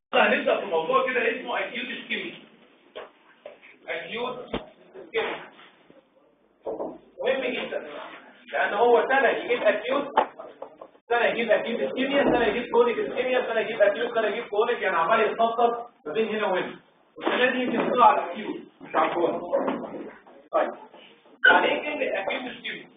هنبدا في موضوع كده اسمه اكيوت اسكيميا اكيوت اسكيميا مهم جدا لان هو سنه يجيب اكيوت سنه يجيب اكيوت اسكيميا سنه يجيب كرونيك اسكيميا سنه يجيب اكيوت سنه يجيب كرونيك يعني عمال يتنطط ما بين هنا وهنا والسنه دي يمكن تطلع على الاكيوت مش على الكرونيك طيب يعني ايه كلمه اكيوت اسكيميا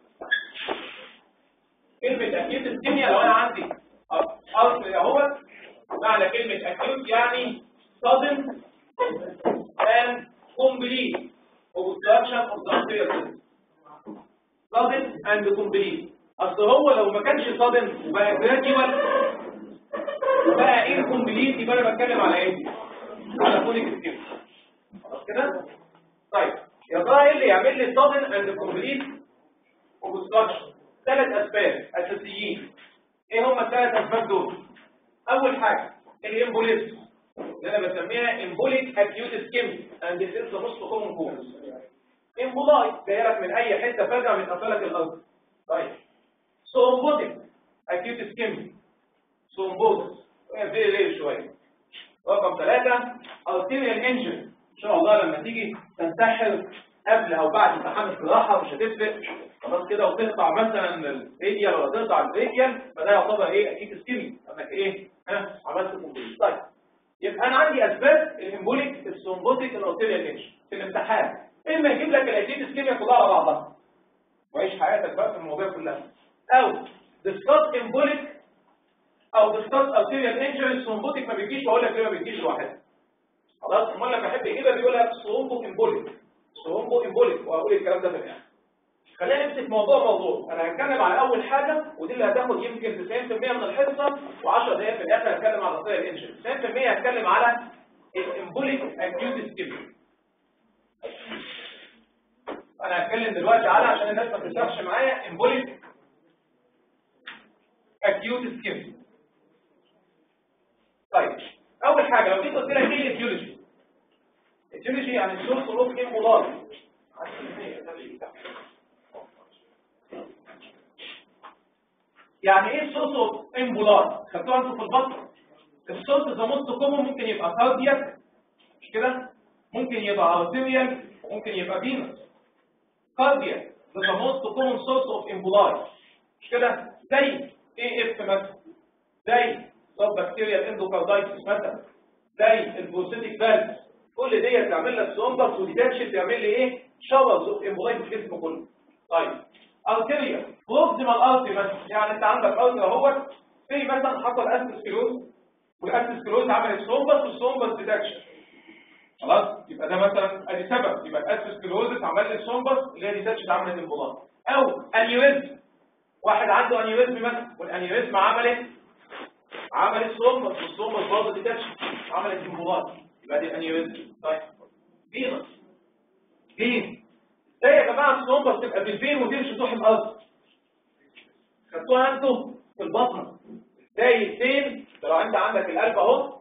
كلمه اكيوت اسكيميا لو انا عندي اصل اهوت معنى كلمة acute يعني sudden and complete obstruction of the arterial system sudden and complete اصل هو لو ما كانش sudden وبقى gradual وبقى incomplete يبقى انا بتكلم على ايه؟ على كونيك سكيم خلاص كده؟ طيب يا ترى ايه اللي يعمل لي sudden and complete obstruction؟ ثلاث اسباب اساسيين ايه هم الثلاث اسباب دول؟ اول حاجه الامبوليزم اللي انا بسميها امبوليك اكيوت اسكيميا اند ذيس از موست كومن كوز امبولاي جاي لك من اي حته فجاه متقفلك الارض طيب سومبوتيك اكيوت اسكيميا سومبوتس فيري رير شويه رقم ثلاثة ارتيريال انجن ان شاء الله لما تيجي تنتحر قبل او بعد امتحان الجراحه مش هتفرق خلاص كده وتقطع مثلا الراديال ولا تقطع الراديال فده يعتبر ايه اكيد اسكيمي انك ايه ها عملت كومبليت طيب يبقى انا عندي اسباب الامبوليك السومبوتيك الارتيريال انجن في الامتحان اما يجيب لك الاكيد اسكيميا كلها على بعضها وعيش حياتك بقى في المواضيع كلها او ديسكاس امبوليك او ديسكاس ارتيريال انجن السومبوتيك ما بيجيش واقول لك ليه ما بيجيش لوحدها خلاص امال لما احب يجيبها بيقول لك سومبو امبوليك سومبو امبوليك واقول الكلام ده في الاخر خلينا نمسك موضوع موضوع انا هتكلم على اول حاجه ودي اللي هتاخد يمكن 90% من الحصه و10 دقائق في الاخر هتكلم على الرصيد الانشن 90% هتكلم على الامبوليك اكيوت سكيميا انا هتكلم دلوقتي على عشان الناس ما تسرحش معايا امبوليك اكيوت سكيميا طيب اول حاجه لو جيت قلت لك ايه الايتيولوجي الايتيولوجي يعني السورس اوف امبولار يعني ايه السورس اوف امبولار خدتوها انتوا في البطن السورس ذا موست كومون ممكن يبقى كاردياك مش كده ممكن يبقى ارتيريال ممكن يبقى فينوس كاردياك ذا موست كومون سورس اوف امبولار مش كده زي اي اف مثلا زي سب بكتيريال اندوكاردايتس مثلا زي البروسيتيك فالف كل دي تعمل لك سومبس وديتاتشن تعمل لي ايه شاورز اوف امبولايت في الجسم كله طيب ارتيريال بروكسيمال ارتي مثلا يعني انت عندك ارتي اهوت في مثلا حصل اسكلوز والاسكلوز عملت سومبس والسومبس ديتاتشن خلاص يبقى ده مثلا ادي سبب يبقى الاسكلوز عمل لي سومبس اللي هي ديتاتشن عملت امبولايت او انيوريزم واحد عنده انيوريزم مثلا والانيوريزم عملت عملت سومبس والسومبس برضه ديتاتشن عملت امبولايت يبقى دي انيوريزم طيب فينوس فين ازاي يا جماعه السومبس تبقى في الفين وتمشي تروح الارض خدتوها انتوا في البطن ازاي الفين لو انت عندك القلب اهو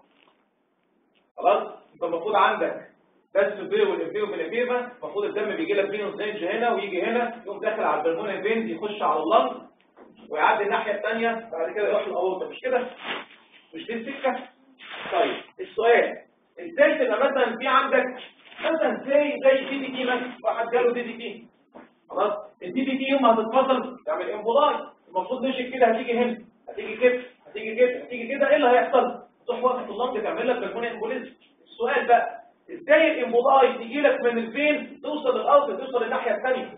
خلاص انت المفروض عندك بس الفيرو والانفيرو بالانفيرما المفروض الدم بيجي لك فينوس رينج هنا ويجي هنا يقوم داخل على البلمونري فينز يخش على اللنج ويعدي الناحيه الثانيه بعد كده يروح الاورطه مش كده مش دي السكه طيب السؤال ازاي تبقى مثلا في عندك مثلا زي زي دي دي تي مثلا واحد جاله دي دي تي خلاص الدي دي تي يوم ما هتتفصل تعمل امبولاي المفروض مشي كده هتيجي هنا هتيجي كده هتيجي كده هتيجي كده ايه اللي هيحصل تروح وقت اللنج تعمل لك بالموني امبوليزم السؤال بقى ازاي الامبولاي تيجي لك من الفين توصل للارض توصل للناحيه الثانيه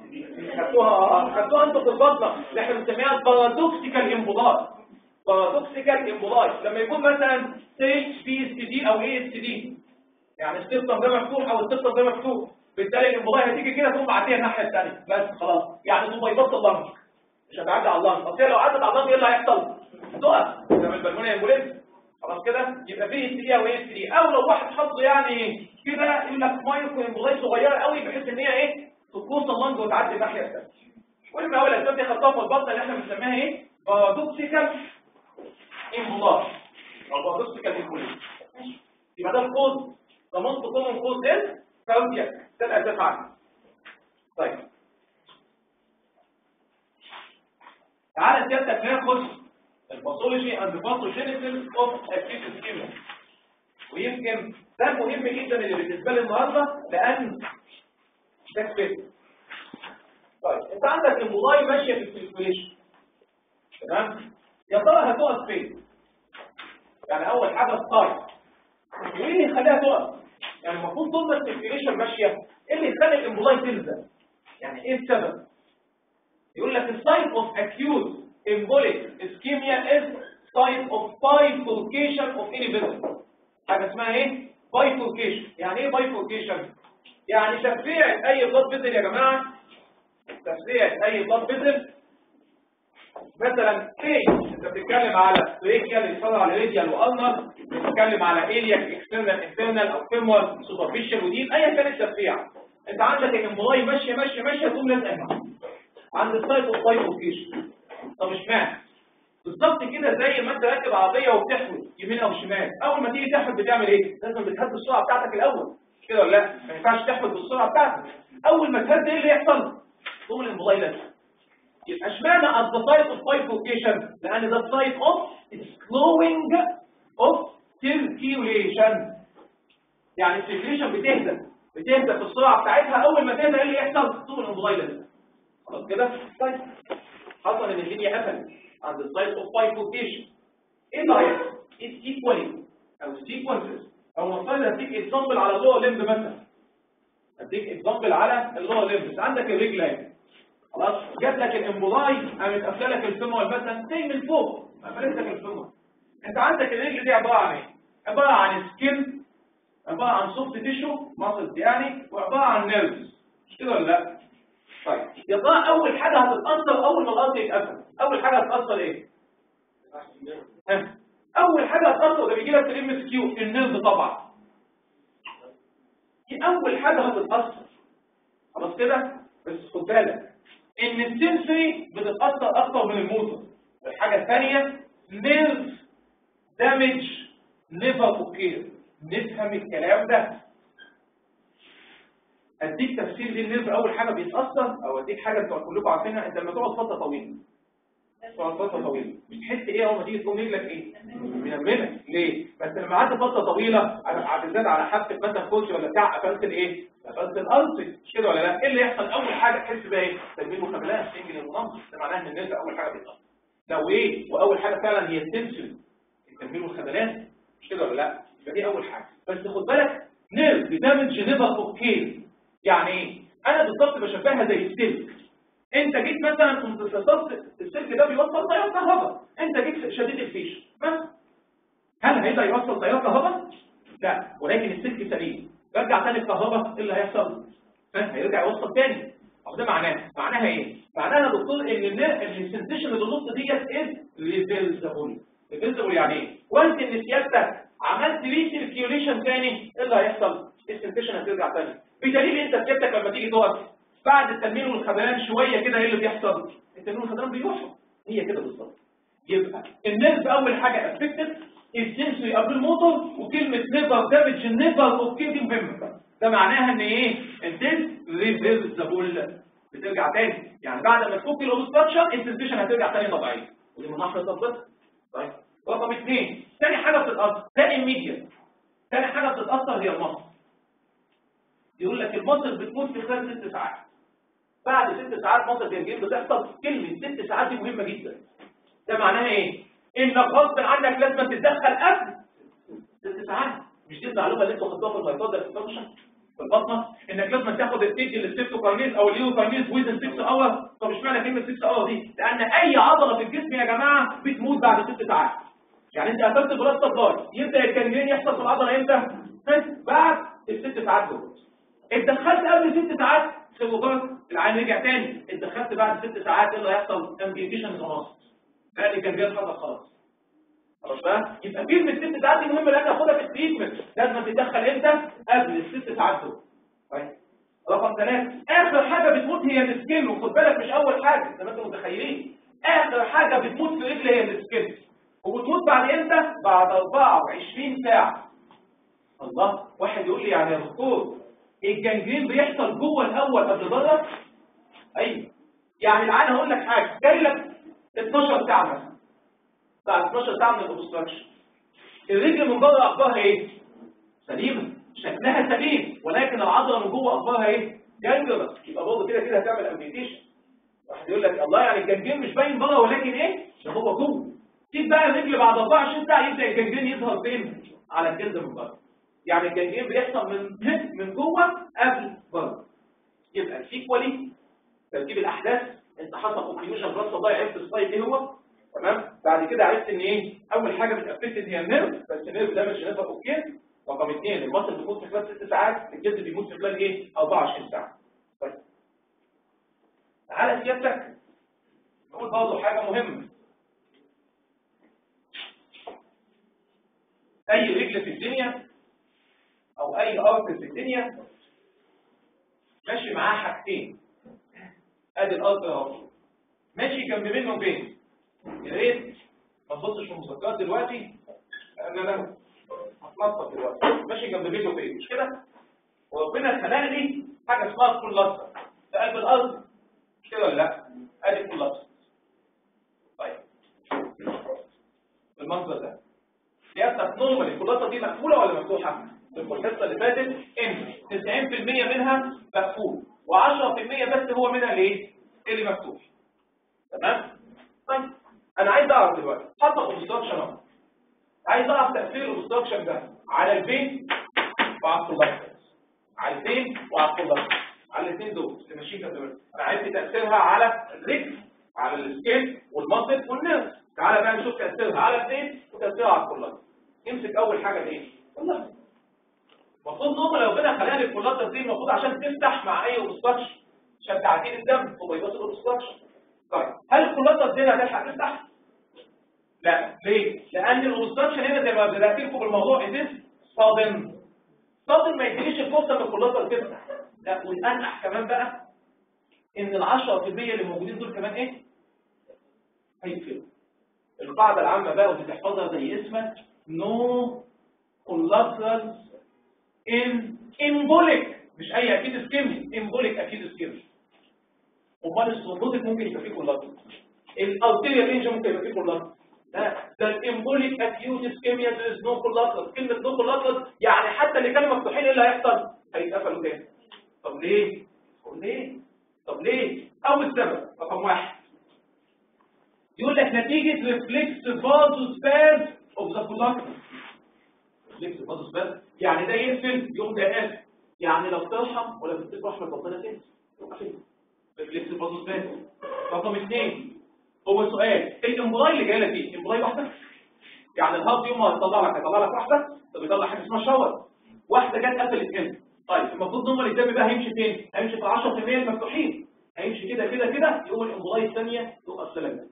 خدتوها خدتوها انتوا في البطنه اللي احنا بنسميها بارادوكسيكال امبولاي بارادوكسيكال امبولاي لما يكون مثلا ستيج بي اس دي او اي اس دي يعني السيستم ده مفتوح او السيستم ده مفتوح بالتالي الامبولاي هتيجي كده تقوم معديه الناحيه الثانيه بس خلاص يعني تقوم بيبطل اللنج مش هتعدي على اللنج اصل لو عدت على اللنج ايه اللي هيحصل؟ تقف تعمل بالموني امبوليزم خلاص كده يبقى في اس دي او اي اس دي او لو واحد حطه يعني كده يقول لك مايكرو امبولاي صغيره قوي بحيث ان هي ايه تكون اللنج وتعدي الناحيه الثانيه المهم اول الاسباب دي خدتها في البطن اللي احنا بنسميها ايه بارادوكسيكال امبولاي او بارادوكسيكال امبولاي يبقى ده الكود ده منطق كومن كود ده كاردياك ده الاساس عنه طيب تعالى سيادتك ناخد باثولوجي اند باثوجينيسيس اوف اكيوت اسكيميا ويمكن ده مهم جدا اللي بالنسبه لي النهارده لان ده كفايه طيب انت عندك الموبايل ماشيه في السيركيوليشن تمام يا ترى هتقف فين يعني اول حاجه ستارت وايه اللي يخليها تقف يعني المفروض طول ما السيركيوليشن ماشيه ايه اللي يخلي الامبولاي تنزل يعني ايه السبب يقول لك السايت اوف acute embolic ischemia is site of bifurcation of any vessel حاجه اسمها ايه bifurcation يعني ايه bifurcation يعني تفريع اي بلاد فيزل يا جماعه تفريع اي بلاد فيزل مثلا ايه انت بتتكلم على ريكيال يتصل على ريديال والنر بتتكلم على الياك اكسترنال انترنال او فيمور سوبرفيشال وديب ايا كان التفريع انت عندك الامبولاي ماشيه ماشيه ماشيه تقوم لازقه هنا عند السايت اوف بايفوركيشن طب اشمعنى بالظبط كده زي ما انت راكب عربيه وبتحود يمين او شمال اول ما تيجي تحود بتعمل ايه لازم بتهدي السرعه بتاعتك الاول مش كده ولا لا ما ينفعش تحود بالسرعه بتاعتك اول ما تهدي ايه اللي يحصل تقوم الامبولاي لازقه يبقى اشمعنى at the site of bifurcation لان ده site of slowing of circulation يعني السيركيوليشن بتهدى بتهدى في السرعه بتاعتها اول ما تهدى ايه اللي يحصل تقوم الامبولاي لازقه خلاص كده طيب حصل ان الدنيا قفلت عند السايت اوف بايفوركيشن ايه اللي هيحصل؟ ايه ايكوالي او سيكونسز او نفترض هديك اكزامبل على اللور ليمب مثلا هديك اكزامبل على اللور ليمب عندك الرجل اهي خلاص جات لك الامبولاي قامت قافله لك الفيمور مثلا زي من فوق قفلت لك الفيمور انت عندك الرجل دي عباره عن ايه؟ عباره عن سكين عباره عن سوفت تيشو ماسلز يعني وعباره عن نيرفز مش كده ولا لا؟ طيب يا ترى اول حاجه هتتاثر اول ما الارض يتقفل اول حاجه هتتاثر ايه ها اول حاجه هتتاثر ده بيجي لك في الام اس كيو النيرف طبعا دي اول حاجه هتتاثر خلاص كده بس خد بالك ان السنسوري بتتاثر اكتر من الموتور الحاجه الثانيه نيرف دامج نيفر اوكي نفهم الكلام ده اديك تفسير للنيرف اول حاجه بيتاثر او اديك حاجه انتوا كلكم عارفينها انت لما تقعد فتره طويله تقعد فتره طويله بتحس ايه اول ما تيجي تقوم رجلك ايه منمله ليه بس لما قعدت فتره طويله على بالذات على حافه مثلا كوتش ولا بتاع قفلت الايه قفلت الارض مش كده ولا لا ايه اللي يحصل اول حاجه تحس بقى ايه تنميل وخبلان سنجل المنظم ده معناه ان النيرف اول حاجه بيتاثر لو ايه واول حاجه فعلا هي التنسل التنميل والخبلان مش كده ولا لا يبقى دي اول حاجه بس خد بالك نيرف دامج نيفر اوكي يعني ايه انا بالظبط بشبهها زي السلك انت جيت مثلا كنت فصلت السلك ده بيوصل تيار كهرباء انت جيت شديد الفيش بس هل هيبقى يوصل تيار كهرباء لا ولكن السلك سليم رجع تاني الكهرباء ايه اللي هيحصل ها هيرجع يوصل تاني طب ده معناه معناها ايه معناها يا دكتور ان ان السنسيشن اللي بالنص ديت از ريفيرسبل ريفيرسبل يعني ايه وانت ان سيادتك عملت ري سيركيوليشن تاني ايه اللي هيحصل السنسيشن هترجع تاني بدليل انت سيادتك لما تيجي تقف بعد التنميل والخبلان شويه كده ايه اللي بيحصل التنميل والخبلان بيروحوا هي كده بالظبط يبقى النيرف اول حاجه افكتد السنسوري قبل الموتور وكلمه نيفر دامج نيفر اوكي دي مهمه ده معناها ان ايه الديس ريفيرسبل بترجع تاني يعني بعد ما تفك الاوبستراكشن السنسيشن هترجع تاني طبيعيه ودي من احلى تظبط طيب رقم اثنين ثاني حاجه بتتاثر ده immediate ثاني حاجه بتتاثر هي المصل يقول لك المصل بتموت في خلال ست ساعات بعد ست ساعات مصل جنجين بتحصل كلمه ست ساعات دي مهمه جدا ده معناها ايه انك غصب عنك لازم تتدخل قبل ست ساعات مش دي المعلومه اللي انتوا خدتوها في الميثود الفانكشن في البطنه انك لازم تاخد التيجي للسيبتوكارنيز او اليوكارنيز ويزن 6 اور طب اشمعنى كلمه 6 اور دي لان اي عضله في الجسم يا جماعه بتموت بعد ست ساعات يعني انت قفلت بلاد سبلاي يبدا الكانجرين يحصل في العضله امتى بعد الست ساعات دول اتدخلت قبل ست ساعات في مجرد العين رجع تاني اتدخلت بعد ست ساعات ايه اللي هيحصل امبيوتيشن خلاص لان الكانجرين حصل خلاص خلاص بقى يبقى كلمه ست ساعات دي مهمه لان اخدها في التريتمنت لازم تتدخل امتى قبل الست ساعات دول طيب رقم ثلاثة اخر حاجه بتموت هي السكين وخد بالك مش اول حاجه زي ما انتم متخيلين اخر حاجه بتموت في الرجل هي السكين وبتموت بعد امتى بعد 24 ساعه الله واحد يقول لي يعني يا دكتور الجنجرين بيحصل جوه الاول قبل بره ايوه يعني العين هقول لك حاجه جاي لك 12 ساعه مثلا بعد 12 ساعه من الاوبستراكشن الرجل من بره اخبارها ايه سليمه شكلها سليم ولكن العضله من جوه اخبارها ايه جنجرة يبقى برضه كده كده هتعمل امبيتيشن واحد يقول لك الله يعني الجنجين مش باين بره ولكن ايه ده هو جوه تيجي بقى الرجل بعد 24 ساعه يبدا الجنجين يظهر فين على الجلد من بره يعني الجنجين بيحصل من من جوه قبل بره يبقى سيكوالي ترتيب الاحداث انت حصل اوكليوجن بلس ضايع عرفت السلايد ايه هو تمام بعد كده عرفت ان ايه اول حاجه بتافكتد هي النيرف بس النيرف ده مش نيرف اوكي رقم اثنين المصل بيموت في خلال 6 ساعات الجلد بيموت في خلال ايه 24 ساعه طيب تعالى سيادتك نقول برضه حاجه مهمه اي رجل في الدنيا او اي ارض في الدنيا ماشي معاه حاجتين ادي الارض اهو ماشي جنب منه بين يا ريت ما تبصش في المذكرات دلوقتي لان انا هتنطط دلوقتي ماشي جنب بيته وبين مش كده وربنا خلق لي حاجه اسمها كل لصه في قلب الارض مش كده ولا لا ادي كل لصه طيب بالمنظر ده سيادتك نورمال الكلاسه دي مقفوله ولا مفتوحه في الحصه اللي فاتت ان 90% منها مقفول و10% بس هو منها الايه اللي مفتوح تمام طيب انا عايز اعرف دلوقتي حط اوبستراكشن اهو عايز اعرف تاثير الاوبستراكشن ده على البين وعلى الكولابس على البين وعلى الكولابس على الاثنين دول اللي ماشيين كده دلوقتي انا عايز تاثيرها على الرجل على السكين والمصل والنيرف تعالى بقى نشوف تاثيرها على البين وتاثيرها على الكولابس نمسك اول حاجه ايه والله المفروض نقطه لو كده خلينا الكولابس دي المفروض عشان تفتح مع اي اوبستراكشن عشان تعديل الدم وبيبص الاوبستراكشن طيب هل الكولابس دي هتلحق تفتح لا ليه لان الاوبستراكشن هنا زي ما بدات لكم بالموضوع ازاز صادم صادم ما يدينيش الفرصه ان الكولابس تفتح لا والانح كمان بقى ان ال 10% اللي موجودين دول كمان ايه هيقفلوا القاعده العامه بقى ودي تحفظها زي اسمك نو collateral in embolic مش اي اكيد اسكيمي embolic اكيد اسكيمي امال الثرومبوتيك ممكن يبقى فيه كولاترال الارتيريال رينج ممكن يبقى فيه كولاترال لا ده الامبوليك اكيوت اسكيميا there is no collateral كلمه no collateral يعني حتى اللي كانوا مفتوحين ايه اللي هيحصل هيتقفلوا تاني طب ليه طب ليه طب ليه اول سبب رقم واحد يقول لك نتيجه ريفلكس فازوسباز اوف ذا collateral ريفلكس فازوسباز يعني ده يقفل يقوم ده قافل يعني لو ترحم ولا بتسيب رحمه ربنا كده يبقى كده ريفلكس فازوسباز رقم اثنين هو سؤال الامبراي اللي جاي لك ايه امبراي واحده يعني الهارد يوم ما هيطلع لك هيطلع لك واحده طب يطلع حاجه اسمها شاور واحده جت قفلت هنا طيب المفروض نورمال الدم بقى هيمشي فين هيمشي في 10% المفتوحين هيمشي كده كده كده يقوم الامبراي الثانيه يقف سلام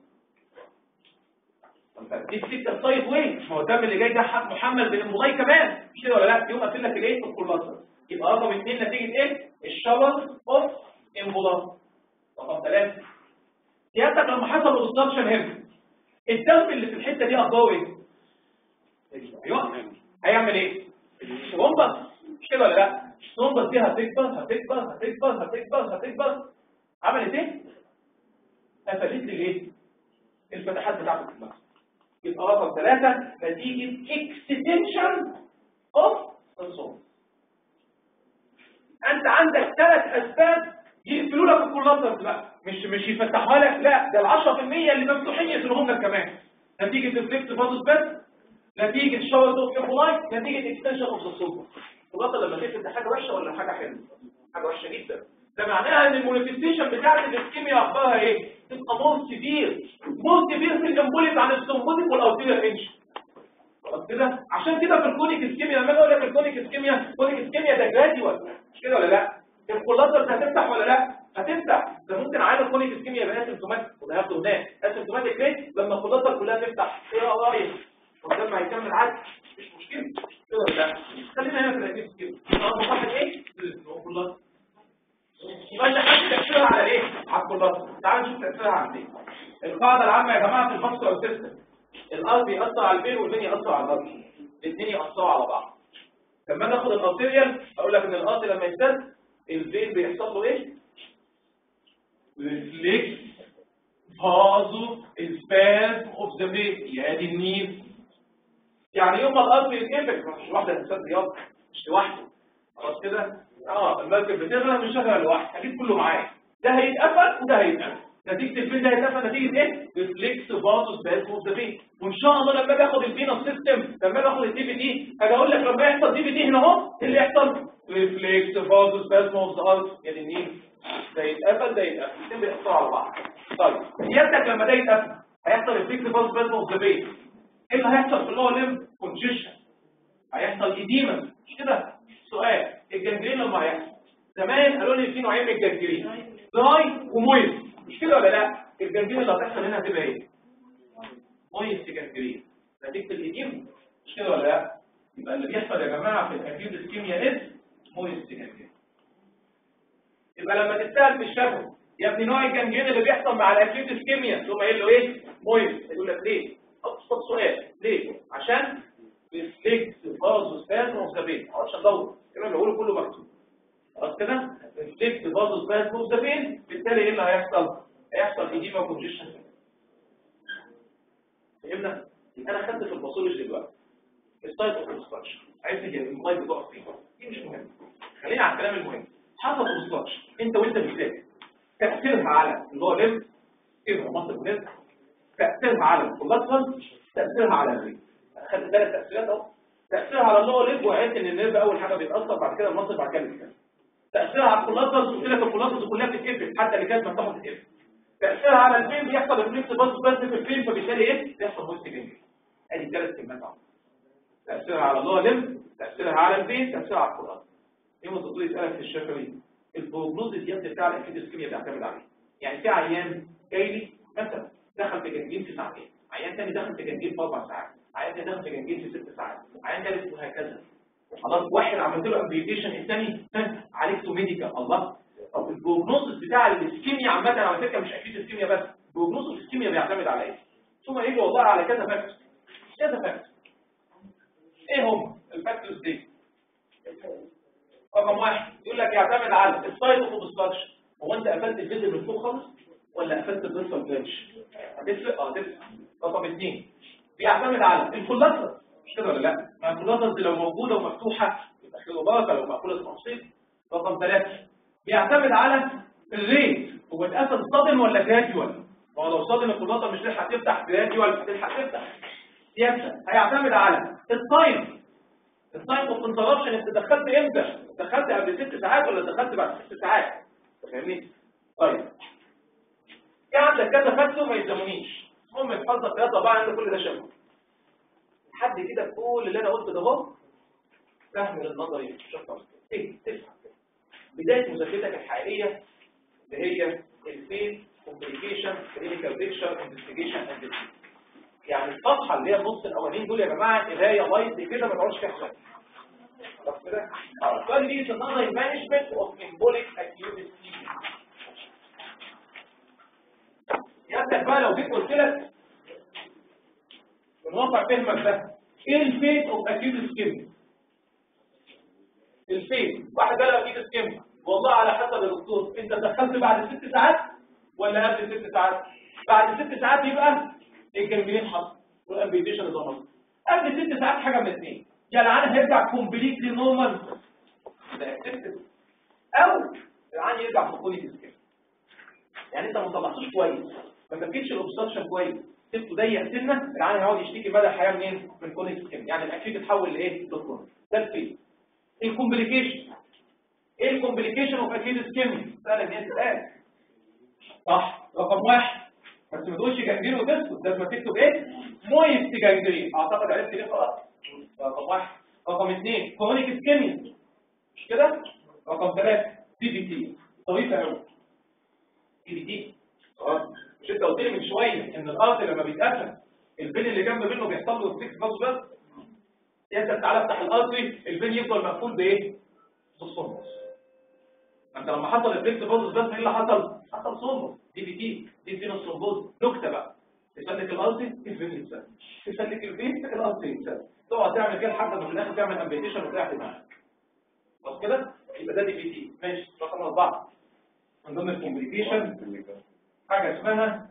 دي السكه طيب وين ما هو الدم اللي جاي ده حق محمل بالامبراي كمان مش كده ولا لا يقوم قافل لك الايه الكولاتر يبقى رقم اثنين نتيجه ايه الشاور اوف امبراي رقم ثلاثه سيادتك لما حصل اوبستراكشن هنا الدم اللي في الحته دي اخباره ايه ايوه هيعمل ايه ثرومبس مش كده ولا لا الثرومبس دي هتكبر هتكبر هتكبر هتكبر هتكبر عملت ايه قفلت لي الايه الفتحات بتاعت الكلاس يبقى رقم ثلاثة نتيجة اكستنشن اوف الثرومبس انت عندك ثلاث اسباب يقفلوا لك الكولاترز بقى مش مش يفتحوها لك لا ده ال 10% اللي مفتوحين يقفلوهم لك كمان نتيجه ريفلكس فازوس بس نتيجه شاور اوف ايبولايت نتيجه اكستنشن اوف ذا سوبر الكولاتر لما تقفل ده حاجه وحشه ولا حاجه حلوه حاجه وحشه جدا ده معناها ان المانيفستيشن بتاعت الاسكيميا اخبارها ايه تبقى مور سيفير مور سيفير في الامبوليت عن السمبوتيك والاوتيريال انش خلاص كده عشان كده في الكونيك اسكيميا لما اقول لك الكونيك اسكيميا كونيك اسكيميا ده جراديوال مش كده ولا لا الكولاتر هتفتح ولا لا هتفتح ده ممكن عامل كونيك اسكيميا يبقى اسيمتوماتيك وده هياخده هناك اسيمتوماتيك ليه لما الكولاتر كلها تفتح ايه رايك والدم هيكمل عادي مش مشكله كده ولا لا خلينا هنا في الاكيد اسكيميا رقم واحد ايه الكولاتر يبقى انت خدت تاثيرها على ايه على الكولاتر تعال نشوف تاثيرها على ايه القاعده العامه يا جماعه في الفاسكولار سيستم الارض ياثر على البين والبين ياثر على الارض الاثنين ياثروا على بعض لما ناخد الارتيريال اقول لك ان الارض لما يسد الفين بيحصل له ايه ريفلكس هازو السبازم اوف ذا بيت يا دي النيل يعني يوم ما الارض يتقفل مش واحده انسان رياض مش لوحده خلاص كده اه المركب بتغرق مش شغال لوحده اكيد كله معايا ده هيتقفل وده هيتقفل نتيجه الفيل ده هيتقفل نتيجه ايه ريفلكس فازوس سبازم اوف ذا بيت وان شاء الله لما اجي اخد الفينوس سيستم لما اجي اخد الدي في دي هاجي اقول لك لما يحصل دي في دي هنا اهو ايه اللي يحصل ريفلكس فازوس سبازم اوف ذا هارت يا دي النيل ده يتقفل ده يتقفل الاثنين بيأثروا على بعض طيب سيادتك لما ده يتقفل هيحصل ريفلكس فازوس سبازم اوف ذا بيت ايه اللي هيحصل في اللور ليم كونجيشن هيحصل ايديما مش كده سؤال الجنجرين لما هيحصل زمان قالوا لي في نوعين من الجنجرين دراي ومويس مش كده ولا لا الجنجرين اللي هتحصل هنا هتبقى ايه مويس جنجرين نتيجه الايديما مش كده ولا لا يبقى اللي بيحصل يا جماعه في الاكيوت اسكيميا از مويس جنجرين يبقى لما تتسال في الشفوي يا ابني نوع الجنجرين اللي بيحصل مع الاكيوت اسكيميا تقوم قايل له ايه مويس يقول لك ليه ابسط سؤال ليه عشان ريفلكس فازو سبازم اوف ذا بين معرفش ادور الكلام اللي بقوله كله مكتوب خلاص كده ريفلكس فازو سبازم اوف ذا بين بالتالي ايه اللي هيحصل هيحصل ايديما كونجيشن فهمنا يبقى انا خدت في الباثولوجي دلوقتي السايت اوف اوبستراكشن عايز تجي الموبايل بتقف فيه دي مش مهم خلينا على الكلام المهم حصل اوبستراكشن انت وانت بتذاكر تاثيرها على اللي هو ليم ايه مصر بجد تاثيرها على الكولاترال تاثيرها على الريم خدت بالك تاثيرات اهو تاثيرها على اللور ليب وعرفت ان النيرف اول حاجه بيتاثر بعد كده المصل بعد كده الكلام تاثيرها على الكولاترال قلت لك الكولاترال كلها بتتقفل حتى اللي كانت مفتوحه بتتقفل تاثيرها على الفين بيحصل ريفلكس بس بس في الفين فبالتالي ايه بيحصل بوست جنجل ادي ثلاث كلمات اهو تاثيرها على اللور ليب تاثيرها على الفين تاثيرها على الكولاترال يوم الدكتور يسالك في الشفوي البروجنوز يا بتاع الاكيدوسكيميا بيعتمد عليه يعني في عيان جاي لي مثلا دخل في جنجين في ساعتين عيان تاني دخل في جنجين في اربع ساعات عيان تاني دخل في جنجين في ست ساعات عيان تالت وهكذا خلاص واحد عملت له امبيوتيشن الثاني عليك تو ميديكال الله طب البروجنوز بتاع الاسكيميا عامه على فكره مش اكيد اسكيميا بس البروجنوز الاسكيميا بيعتمد على ايه ثم يجي والله على كذا فاكتور كذا فاكتور ايه هم الفاكتورز دي رقم واحد يقول لك يعتمد على السايت اوف اوبستراكشن هو انت قفلت الفيزل من فوق خالص ولا قفلت البريفرال برانش هتفرق اه هتفرق رقم اثنين بيعتمد على الكولاترال مش كده ولا لا ما الكولاترال دي لو موجوده ومفتوحه يبقى خير وبركه لو مقفوله تبقى مصيبه رقم ثلاثه بيعتمد على الريت هو اتقفل صادم ولا جراديوال ما هو لو صادم الكولاترال مش هتلحق تفتح جراديوال هتلحق تفتح سياسه هيعتمد على التايم التايم اوف انتربشن انت دخلت امتى دخلت قبل ست ساعات ولا دخلت بعد ست ساعات فاهمني طيب في عندك كذا فاكتور ما يلزمونيش المهم الحظه ثلاثه بقى انت كل ده شبه لحد كده كل اللي انا قلته ده اهو فهم للنظري شكرا ايه تفهم بدايه مذاكرتك الحقيقيه اللي هي الفيل كومبليكيشن كلينيكال بيكشر انفستيجيشن اند يعني الصفحه اللي هي النص الاولانيين دول يا جماعه قرايه لايت كده ما تقعدش فيها حساب خلاص كده السؤال دي تنظر مانجمنت اوف امبوليك اكيوت يبدأ بقى لو جيت قلت لك من واقع فهمك ده ايه الفيت اوف اكيوت سكيم الفيت واحد قال اكيوت سكيم والله على حسب الدكتور انت دخلت بعد ست ساعات ولا قبل ست ساعات بعد ست ساعات يبقى الجنجرين حصل والامبيتيشن اتظبط قبل ست ساعات حاجه من اثنين يا العيان هيرجع كومبليتلي نورمال ده اكتف او العيان يرجع في كونيك سكيم يعني انت ما طلعتوش كويس ما فكتش الاوبستراكشن كويس سبته ضيق سنه العيان هيقعد يشتكي مدى الحياه منين من كونيك سكيم يعني الاكيد اتحول لايه لكرونيك ده الفيل الكومبليكيشن ايه الكومبليكيشن اوف اكيد سكيم سهله ان هي تتقال صح رقم واحد بس ما تقولش جنجرين وتسكت لازم تكتب ايه مويست جنجرين اعتقد عرفت ليه خلاص رقم واحد رقم اثنين كرونيك سكيميا مش كده رقم ثلاثة دي بي تي طويلة قوي دي بي تي خلاص مش انت قلت لي من شويه ان الارض لما بيتقفل البين اللي جنب منه بيحصل له فليكس باص بس انت تعالى افتح الارض البين يفضل مقفول بايه بالصمت انت لما حصل الفليكس باص بس ايه اللي حصل حصل صمت دي بي تي دي فين الصمبوز نكته بقى تسلك الارض البين يتسلك تسلك البين الارض يتسلك تقعد تعمل كده لحد ما في الاخر تعمل امبيتيشن وتريح دماغك خلاص كده يبقى ده دي بي تي ماشي رقم اربعه من ضمن الكومبليكيشن حاجه اسمها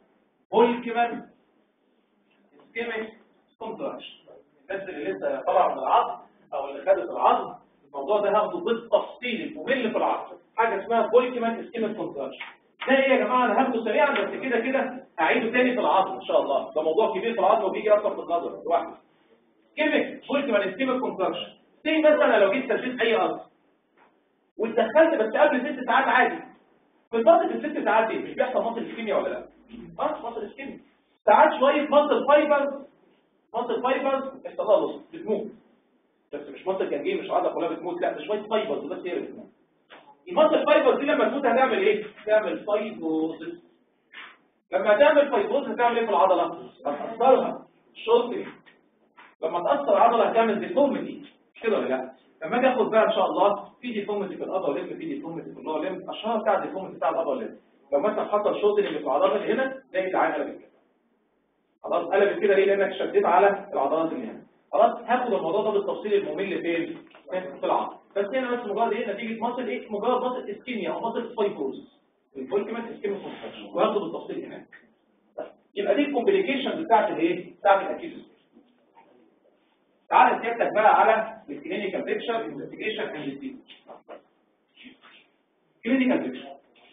فولكمان اسكيميك كونتراكشن الناس اللي لسه طالعه من العظم او اللي خدت العظم الموضوع ده هاخده بالتفصيل الممل في العظم حاجه اسمها فولكمان اسكيميك كونتراكشن ده ايه يا جماعه انا هاخده سريعا بس كده كده هعيده تاني في العظم ان شاء الله ده موضوع كبير في العظم وبيجي اكتر في النظر لوحده اسكيميك فولكمان اسكيميك كونتراكشن زي مثلا لو جيت سجلت اي ارض واتدخلت بس قبل ست ساعات عادي في الفتره الست ساعات دي مش بيحصل مصل اسكيميا ولا لا اه مصل اسكيميا ساعات شويه مصل فايبرز مصل فايبرز يحصل لها لص بتموت بس مش مصل كان جاي مش عضله كلها بتموت لا ده شويه فايبرز بس هي اللي بتموت المصل فايبرز دي لما تموت هتعمل ايه تعمل فايبروزس لما تعمل فايبروز هتعمل ايه في العضله هتاثرها شورتنج لما تاثر العضله هتعمل ديفورميتي مش كده ولا لا لما اجي اخد بقى ان شاء الله في ديفورميتي في الابر ليم في ديفورميتي في اللور ليم اشهر بتاع الديفورميتي بتاع الابر ليم لو مثلا حصل شوط اللي في العضلات اللي هنا تلاقي العين قلبت كده خلاص قلبت كده ليه لانك شديت على العضلات اللي هنا خلاص هاخد الموضوع ده بالتفصيل الممل فين في العضله بس هنا بس مجرد ايه نتيجه مصل ايه مجرد مصل اسكيميا او مصل فايبروز الفولكمنت اسكيميا كونتراكشن وهاخده بالتفصيل هناك يبقى دي الكومبليكيشن بتاعت الايه بتاعت الاكيوت تعال سيادتك بقى على الكلينيكال بيكتشر انفستيجيشن اند ديزيز كلينيكال بيكتشر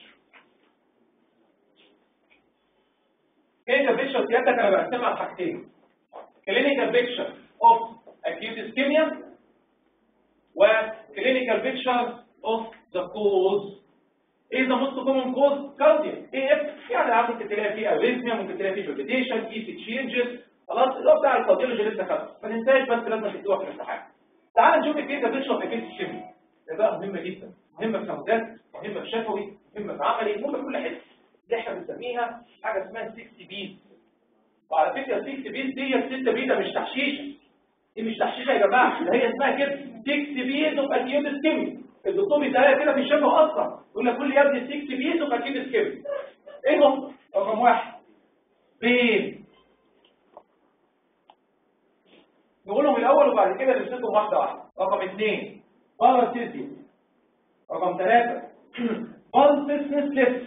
كلينيكال بيكتشر سيادتك انا بقسمها على حاجتين كلينيكال بيكتشر اوف اكيوت اسكيميا وكلينيكال بيكتشر اوف ذا كوز ايه ذا موست كومن كوز كارديا ايه اف يعني ممكن تلاقي فيه اريثميا ممكن تلاقي فيه بالبيتيشن اي سي تشينجز خلاص اللي هو بتاع الكارديولوجي اللي انت خدته ما تنساش بس لازم تكتبها في الامتحان تعال نشوف الكيسه بتشرب اكيد الشمي ده بقى مهمه جدا مهمه في سودات مهمه في شفوي مهمه في عملي مهمه في كل حته دي احنا بنسميها حاجه اسمها 6 بيز وعلى فكره 6 بيز دي 6 بيز مش تحشيشه دي مش تحشيشه يا جماعه ده هي اسمها كده 6 بيز اوف اكيوت اسكيمي الدكتور بيتقال كده في الشفا اصلا يقول لك كل يا ابني 6 بيز اوف اكيوت اسكيمي ايه هم رقم واحد بين نقولهم الاول وبعد كده نمسكهم واحده واحده رقم اثنين باراسيتي رقم ثلاثة بالسيسنسلس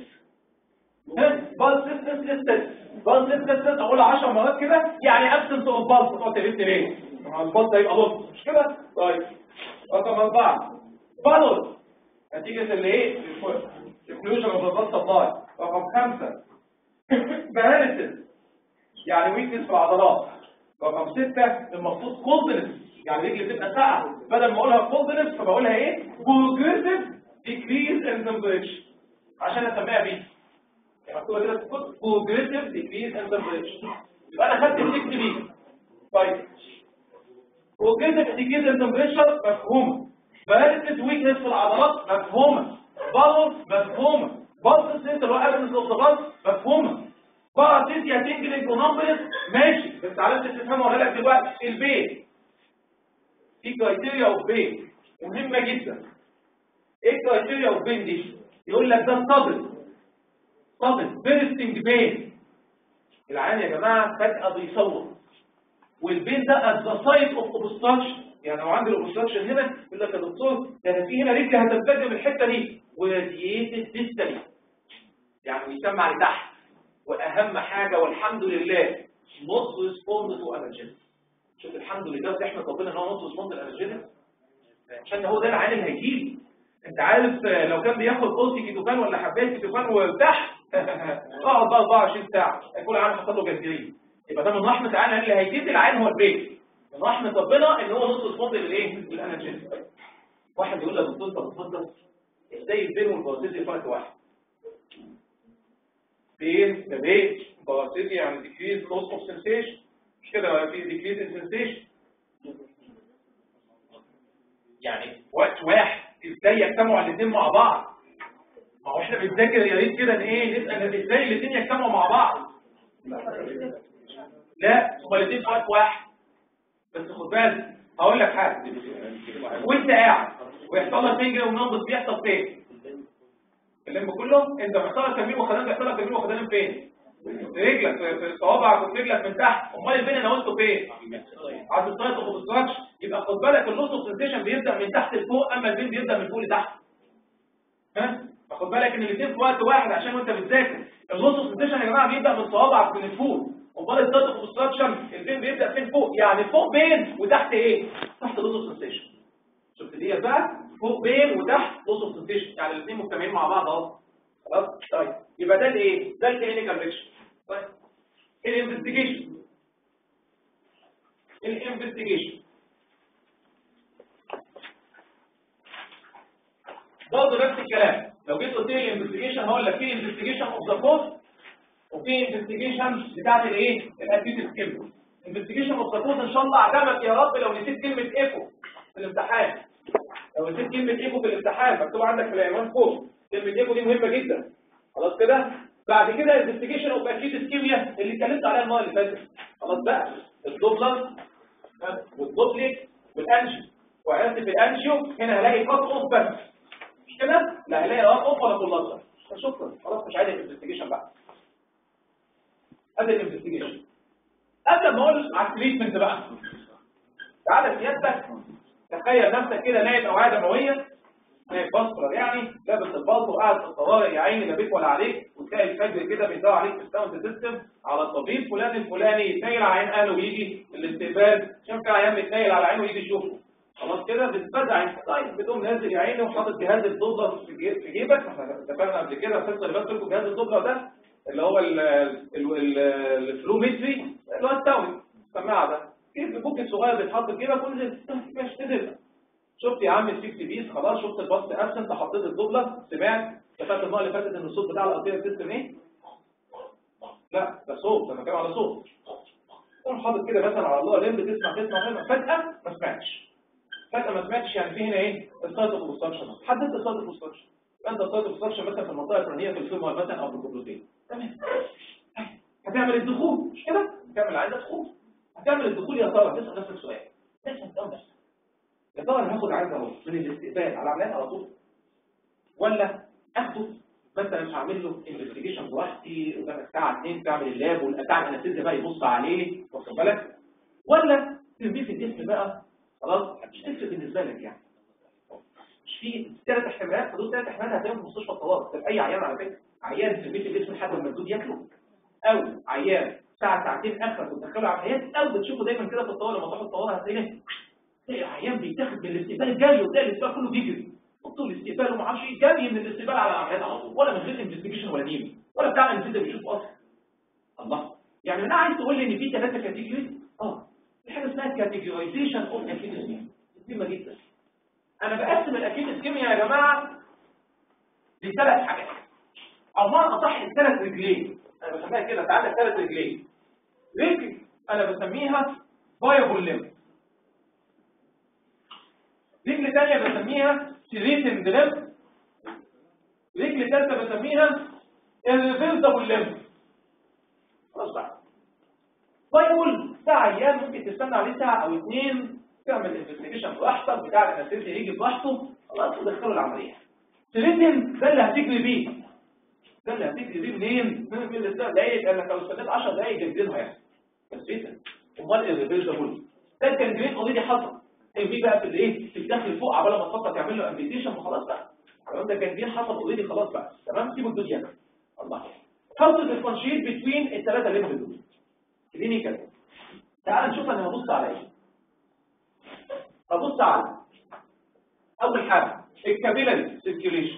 بالسيسنسلس بالسيسنسلس اقول 10 مرات كده يعني ابسنت اوف بالس تقعد تلف ليه؟ البالس هيبقى لص مش كده؟ طيب رقم أربعة بالوس نتيجة اللي ايه؟ الكلوجن اوف ذا بلس سبلاي رقم خمسة باراليسيس يعني ويكنس في العضلات رقم ستة المفروض كولدنس يعني رجلي تبقى ساقعة بدل ما اقولها كولدنس فبقولها ايه بروجريسيف ديكريز ان تمبريتشر عشان اسميها بيه يعني مكتوبه كده في الكتب بروجريسيف ديكريز ان تمبريتشر يبقى انا خدت السكت بيه طيب بروجريسيف ديكريز ان تمبريتشر مفهومه باراليسيس ويكنس في العضلات مفهومه بالانس مفهومه بالانس انت لو ابنس اوف مفهومه باراسيتيا تنجلنج ونمبرس ماشي بس على انت تفهمه ولا لك دلوقتي البيت في كرايتيريا اوف بين مهمه جدا ايه كرايتيريا اوف بين دي يقول لك ده صدر صدر بيرستنج بين العيان يا جماعه فجاه بيصور والبين ده at the site of obstruction يعني لو عندي الاوبستراكشن هنا يقول لك يا دكتور ده انا في هنا رجلي هتنفجر من الحته دي ورادييتد ديستالي يعني بيسمع لتحت واهم حاجه والحمد لله نوت ريسبوند تو انرجيز شوف الحمد لله احنا ربنا ان هو نوت ريسبوند انرجيز عشان هو ده العيان اللي هيجيلي انت عارف لو كان بياخد قرص كيتوكان ولا حبايه كيتوكان وارتاح اقعد بقى 24 ساعه يكون العيان حصل له جلديه يبقى ده من رحمه العيان اللي هيجيب العيان هو البيت من رحمه ربنا ان هو نوت ريسبوند للايه؟ للانرجيز واحد يقول لك دكتور انت بتفضل ازاي البين والبروتيزي فرق واحد بين ده بين باراسيتي يعني decrease loss of sensation مش كده ولا في decrease in sensation يعني وقت واحد ازاي يجتمعوا الاثنين مع بعض ما هو احنا بنذاكر يا ريت كده ان ايه نسال ازاي الاثنين يجتمعوا مع بعض لا هما الاثنين في وقت واحد بس خد بالك هقول لك حاجه وانت قاعد ويحصل لك فينجر ونبض بيحصل فين اللم كله انت محتاج تمرين وخدان بيحصل لك تمرين وخدان فين في رجلك في صوابعك وفي رجلك من تحت امال البين انا وانتوا فين عند السايت اوف اوبستراكشن يبقى خد بالك اللوس اوف سنسيشن بيبدا من تحت لفوق اما البين بيبدا من فوق لتحت ها فخد بالك ان الاثنين في وقت واحد عشان وانت بتذاكر اللوس سنسيشن يا جماعه بيبدا من صوابعك من الفوق امال الستاتيك اوبستراكشن البين بيبدا فين فوق يعني فوق بين وتحت ايه تحت اللوس سنسيشن شفت دي بقى فوق بين وتحت لوس سنسيشن يعني الاثنين مجتمعين مع بعض اهو خلاص طيب يبقى ده الايه ده الكلينيكال بيكشر طيب الانفستيجيشن الانفستيجيشن برضه نفس الكلام لو جيت قلت لي الانفستيجيشن هقول لك في انفستيجيشن اوف ذا كوز وفي انفستيجيشن بتاعت الايه الاكيوت سكيل انفستيجيشن اوف ذا كوز ان شاء الله اعدمك يا رب لو نسيت كلمه ايكو في الامتحان لو نسيت كلمه ايكو في الامتحان مكتوب عندك في العنوان فوق كلمه ايكو دي مهمه جدا خلاص كده بعد كده انفستيجيشن اوف اكيوت اسكيميا اللي اتكلمت عليها المره اللي فاتت خلاص بقى الدوبلر والدوبليك والانجيو وعرفت في الانجيو هنا هلاقي كات اوف بس مش كده لا هلاقي اه اوف ولا كلها شكرا خلاص مش عايز الانفستيجيشن بقى ادي الانفستيجيشن قبل ما اقول على التريتمنت بقى تعالى سيادتك تخيل نفسك كده نايم اوعيه دمويه نايم بصره يعني لابس البلط وقاعد في الطوارئ يا عيني لا بيك ولا عليك وتلاقي الفجر كده بيدور عليك في الساوند سيستم على الطبيب فلان الفلاني يتنيل على عين اهله ويجي الاستقبال عشان في عيان بيتنيل على عينه ويجي يشوفه خلاص كده بتفزع انت طيب بتقوم نازل يا عيني وحاطط جهاز الدوبلر في جي- في جيبك احنا اتفقنا قبل كده القصه اللي بس لكم جهاز الدوبلر ده اللي هو ال- ال- ال- الفلومتري اللي هو التاوي السماعه ده كيف بوكت صغير بيتحط في جيبك ونزل ماشي تنزل شفت يا عم السكس بيس خلاص شفت الباص ابسنت حطيت الدوبلر سمعت كتبت المره اللي فاتت ان الصوت بتاع الارتيريال سيستم ايه لا ده صوت انا بتكلم على صوت تقوم حاطط كده مثلا على الله لمب تسمع تسمع تسمع فجاه ما سمعتش فجاه ما سمعتش يعني في هنا ايه السايت اوف اوبستراكشن حددت السايت اوف اوبستراكشن انت السايت اوف اوبستراكشن مثلا في المنطقه الفلانيه في الفيمور مثلا او في الكوبلوتين تمام هتعمل الدخول مش كده هتعمل عايزه دخول هتعمل الدخول يا ترى تسال نفسك سؤال تسال تسال نفسك يا ترى انا هاخد عايز اهو من الاستقبال على عمليات على طول ولا اخده مثلا هعمل له انفستيجيشن براحتي قدام الساعه 2 تعمل اللاب والبتاع الانستيزيا بقى يبص عليه واخد بالك ولا ترميه في الجسم بقى خلاص مش تفرق بالنسبه لك يعني مش في ثلاث احتمالات حدود ثلاث احتمالات هتلاقيهم في مستشفى الطوارئ طب اي عيان على فكره عيان ترميه في الجسم لحد ما الدود ياكله او عيان ساعه ساعتين اخرك وتدخله عمليات او بتشوفه دايما كده في الطوارئ لما تروح الطوارئ هتلاقيه تلاقي عيان بيتاخد من الاستقبال جري وتلاقي الاستقبال كله بيجري دكتور الاستقبال وما اعرفش ايه جري من الاستقبال على العمليات على طول ولا من غير انفستيجيشن ولا نيم ولا بتاع انستيزيا بيشوف اصلا الله يعني انا عايز تقول لي ان في ثلاثه كاتيجوري اه في حاجه اسمها كاتيجورايزيشن اوف اكيد اسكيميا مهمه جدا انا بقسم الاكيد اسكيميا يا جماعه لثلاث حاجات او ما اصح الثلاث رجلين انا بسميها كده تعالى ثلاث رجلين رجل انا بسميها فايبل ليمب رجل تانية بسميها سيريتن ليمب رجل تالتة بسميها الريفيرسبل ليمب خلاص بقى فايبل ده عيان ممكن تستنى عليه ساعة او اتنين تعمل انفستيجيشن براحتك بتاع الانستيزيا يجي براحته خلاص ودخله العملية سيريتن ده اللي هتجري بيه ده اللي هتجري بيه منين؟ من من الثلاث دقايق لانك لو استنيت 10 دقايق جنجرها يعني بس ريتن امال الريفيرسبل ده كان جريد اوريدي حصل في بقى في الايه في الداخل فوق عبال ما تفكر تعمل له امبيتيشن وخلاص بقى الكلام ده كان جريد حصل اوريدي خلاص بقى تمام سيبوا الدنيا الله how to differentiate between الثلاثه ليفل دول كلينيكال تعال نشوف انا هبص على ايه هبص على اول حاجه الكابيلاري سيركيوليشن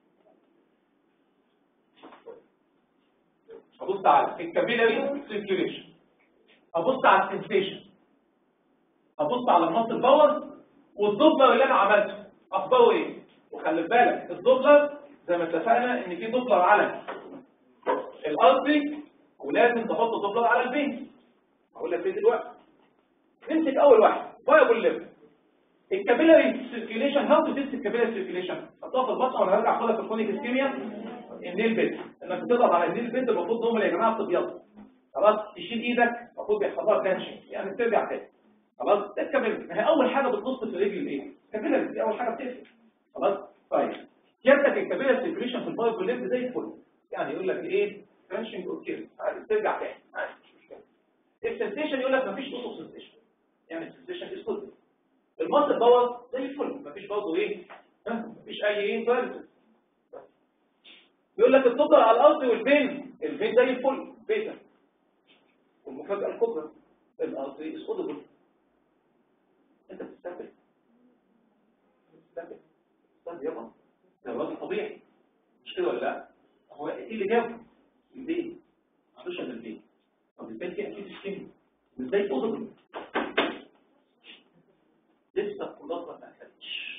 هبص على الكابيلاري سيركيوليشن هبص على السنسيشن هبص على المصل باور والدوبلر اللي انا عملته اخباره ايه وخلي بالك الدوبلر زي ما اتفقنا ان في دوبلر على الارضي ولازم تحط دوبلر على البين هقول لك ايه دلوقتي نمسك اول واحد فايبل ليفل الكابيلاري سيركيوليشن هاو تو تيست الكابيلاري سيركيوليشن حطها في البطن وانا هرجع اخدها في الكونيك اسكيميا النيل بيت انك بتضغط على النيل بيت المفروض هم يا جماعه بتبيض خلاص تشيل ايدك المفروض بيحصلها بلانشنج يعني بترجع تاني خلاص ده الكابيلاري ما هي اول حاجه بتنص في الرجل الايه الكابيلاري دي اول حاجه بتقفل خلاص طيب جابتك الكابيلاري سيركيوليشن في الفايبر ليفل زي الفل يعني يقول لك ايه بلانشنج اوكي عادي ترجع تاني عادي مش مشكله السنسيشن يقول لك مفيش نص سنسيشن يعني السنسيشن از كله المصل باور زي الفل مفيش برضه ايه ها مفيش اي ايه فارس يقول لك الصدر على الارض والفين الفين زي الفل بيتا والمفاجاه الكبرى الارض از اودبل انت بتستقبل بتستقبل استنى يابا ده الراجل طبيعي مش كده ولا لا هو ايه اللي جابه البين ما عندوش الا البين طب البين دي اكيد سكين ازاي اودبل لسه الخلاصه ما اخدتش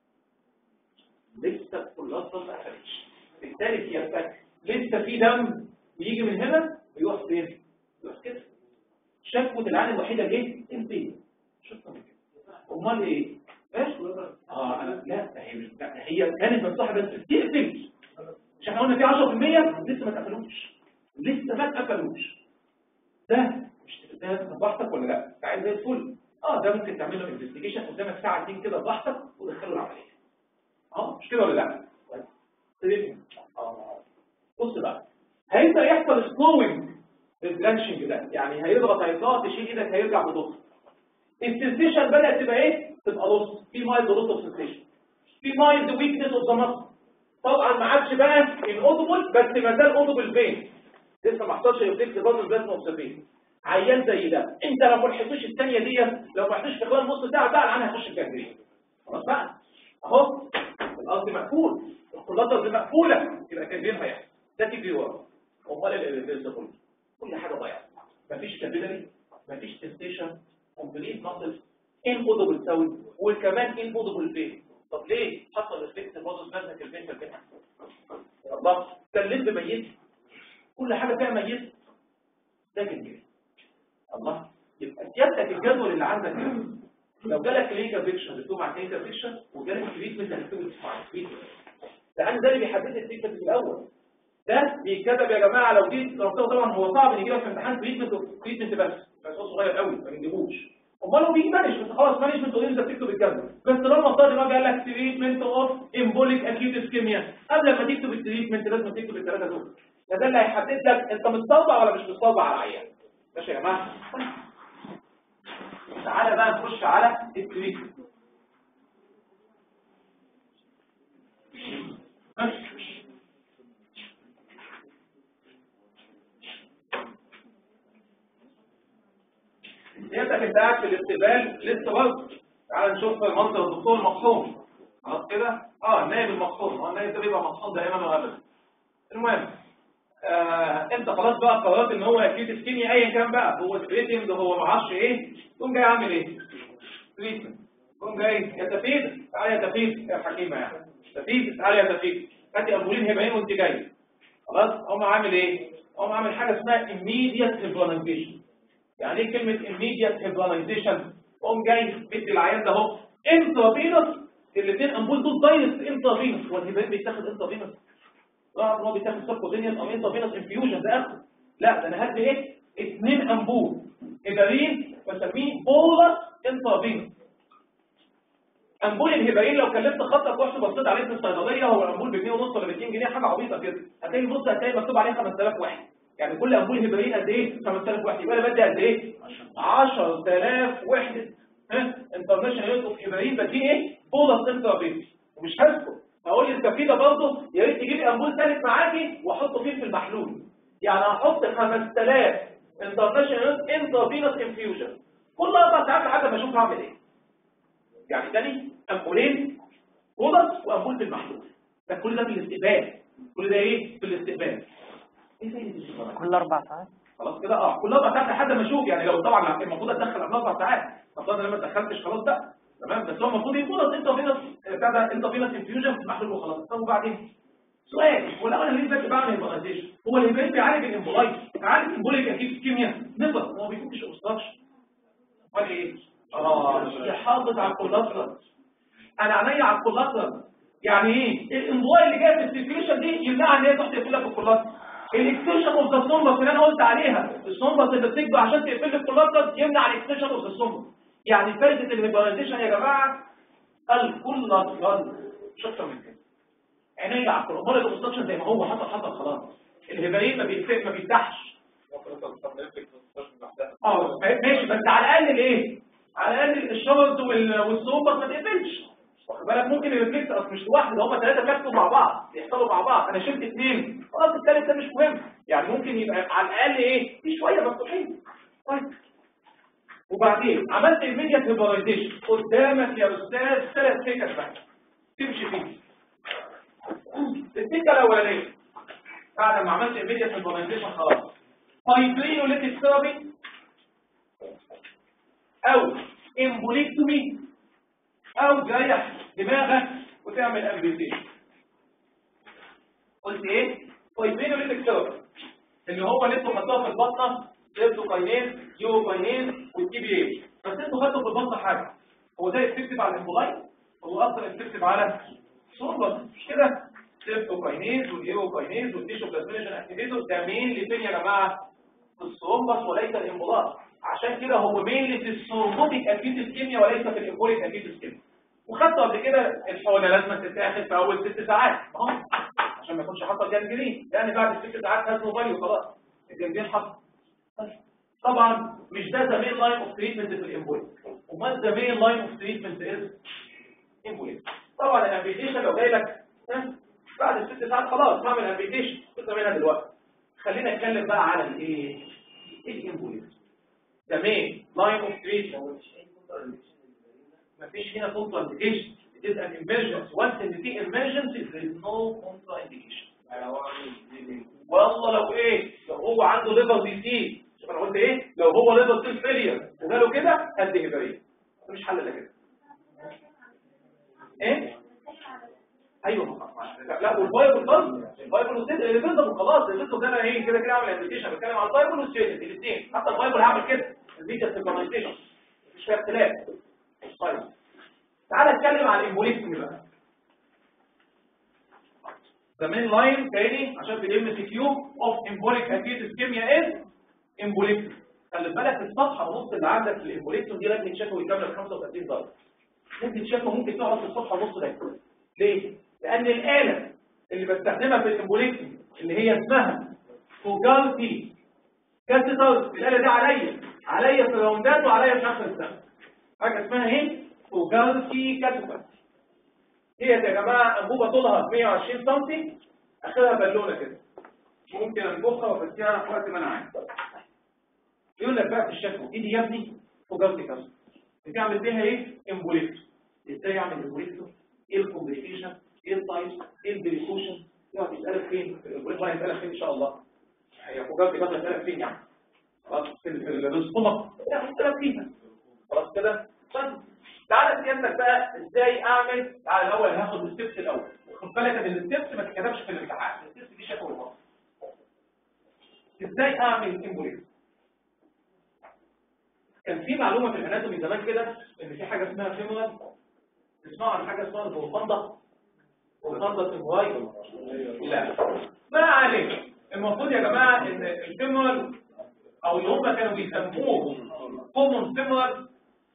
لسه الخلاصه ما اخدتش بالتالي يبقى لسه في دم بيجي من هنا ويروح فين يروح كده شكوى العين الوحيده ليه انت شفت امال ايه ايش اه انا لا هي مش هي كانت من صاحب بس تقفل مش احنا قلنا في 10% لسه ما اتقفلوش لسه ما اتقفلوش ده مش ده براحتك ولا لا تعال زي الفل اه ده ممكن تعمل له انفستيجيشن قدامك ساعه اتنين كده براحتك ودخله العمليه اه مش كده ولا لا طيب اه بص بقى هيبدا يحصل سلوينج البلانشنج ده يعني هيضغط هيضغط تشيل ايدك هيرجع بضغط السنسيشن بدات تبقى ايه تبقى لوس في مايلد لوس اوف سنسيشن في مايلد ويكنس اوف ذا ماسل طبعا ما عادش بقى الاودبل بس ما زال اودبل بين لسه ما حصلش ريفلكس بازل بس اوبسيفين عيان زي ده انت لو ما لحقتوش الثانيه ديت لو ما لحقتوش في خلال نص ساعه بقى العين هيخش الجنبيه خلاص بقى اهو الارض مقفول الخلاطه مقفوله يبقى كان هيحصل ده تيجي ورا امال الريفلكس كل حاجه ضايعه مفيش كابيلاري مفيش تستيشن كومبليت ماسل ان اودبل ساوند وكمان ان اودبل فين طب ليه حصل ريفلكس بازل ماسك الفين في الفين الله كان لب ميت كل حاجه فيها ميت ده كده الله يبقى سيادتك الجدول اللي عندك ده لو جالك كلينيكال فيكشن بتكتب مع كلينيكال فيكشن وجالك تريتمنت هتكتب مع تريتمنت لان ده اللي بيحدد التريتمنت في الاول ده بيتكتب يا جماعه لو دي طبعا هو صعب يجي لك في امتحان تريتمنت تريتمنت بس بس هو صغير قوي ما بنجيبوش امال هو بيجي مانجمنت خلاص مانجمنت وانت بتكتب الجدول بس لما الطالب ما قال لك تريتمنت اوف امبوليك اكيوت اسكيميا قبل ما تكتب التريتمنت لازم تكتب الثلاثه دول ده اللي هيحدد لك انت متصوبع ولا مش متصوبع على العيان ماشي يا جماعه تعالى بقى نخش على التريتمنت انت انت قاعد في الاستقبال لسه برضه تعال نشوف منظر الدكتور مصحوم خلاص كده اه النايب المصحوم هو النايب ده بيبقى مصحوم دائما وابدا المهم آه انت خلاص بقى قررت ان هو اكيد اسكيميا ايا كان بقى هو سبريتنج هو ما اعرفش ايه تقوم جاي عامل ايه تريتمنت تقوم جاي يا تفيد تعالى يا تفيد يا حكيمه يعني تفيد تعالى يا تفيد هاتي امبولين هبعين وانت جاي خلاص هم عامل ايه هم عامل حاجه اسمها immediate implementation يعني ايه كلمه immediate implementation قوم جاي بدي العيان ده اهو انترافينوس الاثنين امبول دول دايركت انترافينوس هو الهبات بيتاخد انترافينوس لا هو بيتاخد سبكوتينيوس او انترافينوس انفيوجن ده اخر لا ده انا هدي ايه اثنين امبول هبارين بسميه بولس انترافينوس امبول الهبارين لو كلمت خطك رحت بصيت عليه في الصيدليه هو الامبول ب 100 ونص ولا ب 200 جنيه حاجه عبيطه كده هتلاقي بص هتلاقي مكتوب عليه 5000 واحد يعني كل امبول هبارين قد ايه 5000 واحد يبقى انا بدي قد ايه 10000 وحده ها انترناشونال يونت اوف هبارين بدي ايه بولس انترافينوس ومش هسكت هقول للكفيده برضه يا ريت تجيبي امبول ثالث معاكي واحطه فيه في المحلول يعني هحط 5000 انترناشونال انترافينوس انفيوجن كل اربع ساعات لحد ما اشوف هعمل ايه يعني تاني امبولين بولس وامبول في المحلول ده كل ده في الاستقبال كل ده ايه في الاستقبال ايه فايده الاستقبال كل اربع ساعات خلاص كده اه كل اربع ساعات لحد ما اشوف يعني لو طبعا المفروض اتدخل قبل اربع ساعات المفروض انا ما اتدخلتش خلاص بقى تمام بس هو المفروض يكون انت فينس بتاع ده انت فينس انفيوجن في المحلول وخلاص طب وبعدين سؤال هو الاول اللي بس بعمل امبولايزيشن هو اللي بيبقى بيعالج الامبولايز بيعالج امبوليك اكيد كيمياء نظر هو ما بيفكش اوبستراكشن امال ايه اه يحافظ على الكولاترال انا عينيا على الكولاترال يعني ايه الامبولاي اللي جايه في السيركيوليشن دي يمنعها ان هي تروح تقفل لك الكولاترال الاكستنشن اوف ذا سومبس اللي انا قلت عليها السومبس اللي بتكبر عشان تقفل لك الكولاترال يمنع الاكستنشن اوف ذا سومبس يعني فايده الهيبراليزيشن يا جماعه الكولاترال مش اكتر من كده عينيا على الكولاترال امال الاوبستراكشن زي ما هو حصل حصل خلاص الهيبرين ما بيفتح ما بيفتحش اه ماشي بس على الاقل الايه على الاقل الشرط والصوبة ما تقفلش واخد بالك ممكن الريفلكس اصل مش لوحده ده هم ثلاثه كاتبوا مع بعض يحصلوا مع بعض انا شلت اثنين خلاص الثالث ده مش مهم يعني ممكن يبقى على الاقل ايه في شويه مفتوحين طيب وبعدين عملت الميديا هيبرايزيشن قدامك يا استاذ ثلاث سكك بقى تمشي فيه السكه الاولانيه بعد ما عملت الميديا هيبرايزيشن خلاص فايبرينوليتيك ثيرابي او امبوليكتومي او تريح دماغك وتعمل امبيوتيشن قلت ايه فايبرينوليتيك ثيرابي اللي هو اللي انتوا حطوها في البطنه سيرتوكاينيز يوكاينيز والتي بي اي بس انتوا خدتوا في البطنه حاجه هو ده افكتيف على الامبولاي هو اصلا افكتيف على الصوره مش كده سيرتوكاينيز والايوكاينيز والتيشو بلازمينيشن اكتيفيتور ده مين اللي فين يا جماعه في الثرومبس وليس الامبولاي عشان كده هو مين في الثرومبوتيك اكيد اسكيميا وليس في الامبوليك اكيد اسكيميا وخدته قبل كده الحوله لازم تتاخد في اول ست ساعات اهو عشان ما يكونش حصل جنجرين يعني بعد ست ساعات هات موبايل وخلاص الجنجرين حصل طبعا مش ده ذا مين لاين اوف تريتمنت في الامبوليك امال ذا مين لاين اوف تريتمنت از امبوليك طبعا الامبيتيشن لو جاي لك ها، بعد الست ساعات خلاص هعمل امبيتيشن كنت منها دلوقتي خلينا نتكلم بقى على الايه الامبوليك ذا مين لاين اوف تريتمنت مفيش هنا كونترا انديكيشن it is an emergency once in the emergency there is no contraindication والله لو ايه لو هو عنده ليفر دي سي شوف انا قلت ايه لو هو ليفر سيل فيلير وجاله كده قد هبريه مش حل الا كده ايه ايوه لا لا والفايبر برضه الفايبر والسيد اللي بيضرب خلاص الفيديو ده انا ايه كده كده اعمل ابلكيشن بتكلم على الفايبر والسيد الاثنين حتى الفايبر هعمل كده الفيديو سينكرونايزيشن مش فيها اختلاف طيب تعالى نتكلم عن الامبوليزم بقى the main line تاني عشان في الام سي كيو اوف امبوليك اكيد اسكيميا از امبوليزم خلي بالك الصفحه ونص اللي عندك في الامبوليزم دي لازم تشافه ويكمل 35 درجه ممكن تشافه ممكن تقعد في الصفحه ونص ده ليه؟ لان الاله اللي بستخدمها في الامبوليزم اللي هي اسمها فوجالتي كاتيتر الاله دي عليا عليا في الراوندات وعليا في اخر السنه حاجه اسمها ايه؟ فوجالتي كاتيتر هي يا جماعه انبوبه طولها 120 سم اخرها بالونه كده ممكن انبخها وافسيها في وقت ما انا عايز يقول لك بقى في الشكوى ايدي يا ابني فوجالتي كاتيتر بتعمل بيها ايه؟ امبوليكتو ازاي اعمل امبوليكتو؟ ايه الكومبليكيشن؟ ايه التايبس؟ ايه البريكوشن؟ يقعد يسالك فين؟ الامبوليكتو هيسالك فين ان شاء الله؟ هي فوجالتي كاتيتر هيسالك فين يعني؟ خلاص في الاستومك يعني هيسالك فيها خلاص كده؟ طيب تعالى سيادتك بقى ازاي اعمل تعالى الاول هاخد الستبس الاول خد بالك ان الستبس ما تتكتبش في الامتحان الستبس دي شكوى الفصل ازاي اعمل امبوليزم كان في معلومه في الاناتومي زمان كده ان في حاجه اسمها فيمورال تسمعوا عن حاجه اسمها البوفاندا بوفاندا تمواي لا ما علينا المفروض يا جماعه ان الفيمورال او اللي هم كانوا بيسموه كومون فيمورال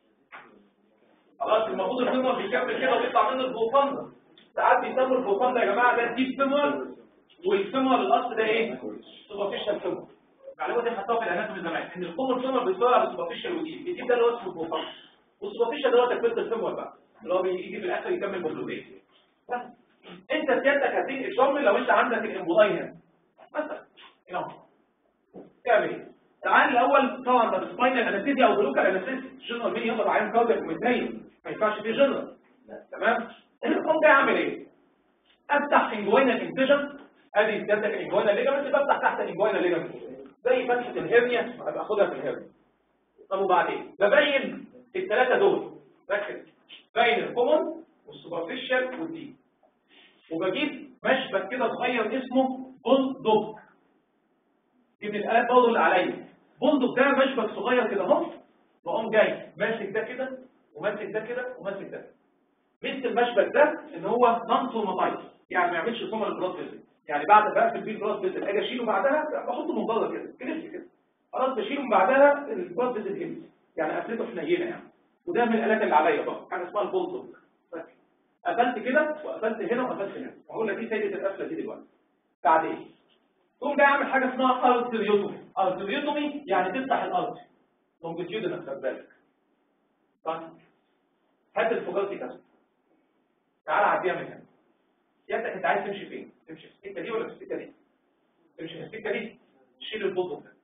خلاص المفروض الفيمور بيكمل كده ويطلع منه البوفاندا ساعات بيسموا البوفاندا يا جماعه ده ديب فيمور والفيمور الاصل ده ايه سوبرفيشال فيمور المعلومه دي خدتها في الاناتومي زمان ان الكومون فيمور بيتطلع على السوبرفيشال وديب الديب ده اللي هو اسمه البوفاندا والسوبرفيشال ده هو تكمله الفيمور بقى اللي هو بيجي في الاخر يكمل بوفلوبيه بس انت سيادتك هتيجي تشمل لو انت عندك الامبولاي هنا مثلا هنا تعمل ايه تعال الاول طبعا ده سباينال انستيزيا او بلوكال انستيزيا جنرال مين يقدر عين كاردياك ومنتين ما ينفعش فيه جنرال تمام القوم ده يعمل ايه افتح انجوينال انتجن ادي سيادتك انجوينال ليجامنت بفتح تحت انجوينال ليجامنت زي فتحه الهرنيا ابقى اخدها في الهرنيا طب وبعدين ببين الثلاثه دول ركز بين الكومون والسوبرفيشال والديب وبجيب مشبك كده صغير اسمه بولدوج دي من الالات برضه اللي عليا بندق ده مشبك صغير كده اهو بقوم جاي ماسك ده كده وماسك ده كده وماسك ده مثل المشبك ده ان هو نون سوماتايز يعني ما يعملش سوما البلاد فيزل يعني بعد بقفل بيه البلاد فيزل اجي اشيله بعدها بحطه من بره كده كليبس كده خلاص بشيله من بعدها البلاد فيزل هيلز يعني قفلته حنينه يعني وده من الالات اللي عليا بقى حاجه اسمها البولدوج قفلت كده وقفلت هنا وقفلت هنا وهقول لك ايه فايده القفله دي دلوقتي بعدين تقوم جاي اعمل حاجه اسمها ارتريوتومي ارتريوتومي يعني تفتح الارض لونجيتيودنال خد بالك طيب هات الفوجالتي كده تعالى عديها من هنا سيادتك انت عايز تمشي فين تمشي في السكه دي ولا في السكه دي تمشي في السكه دي شيل البلطو ده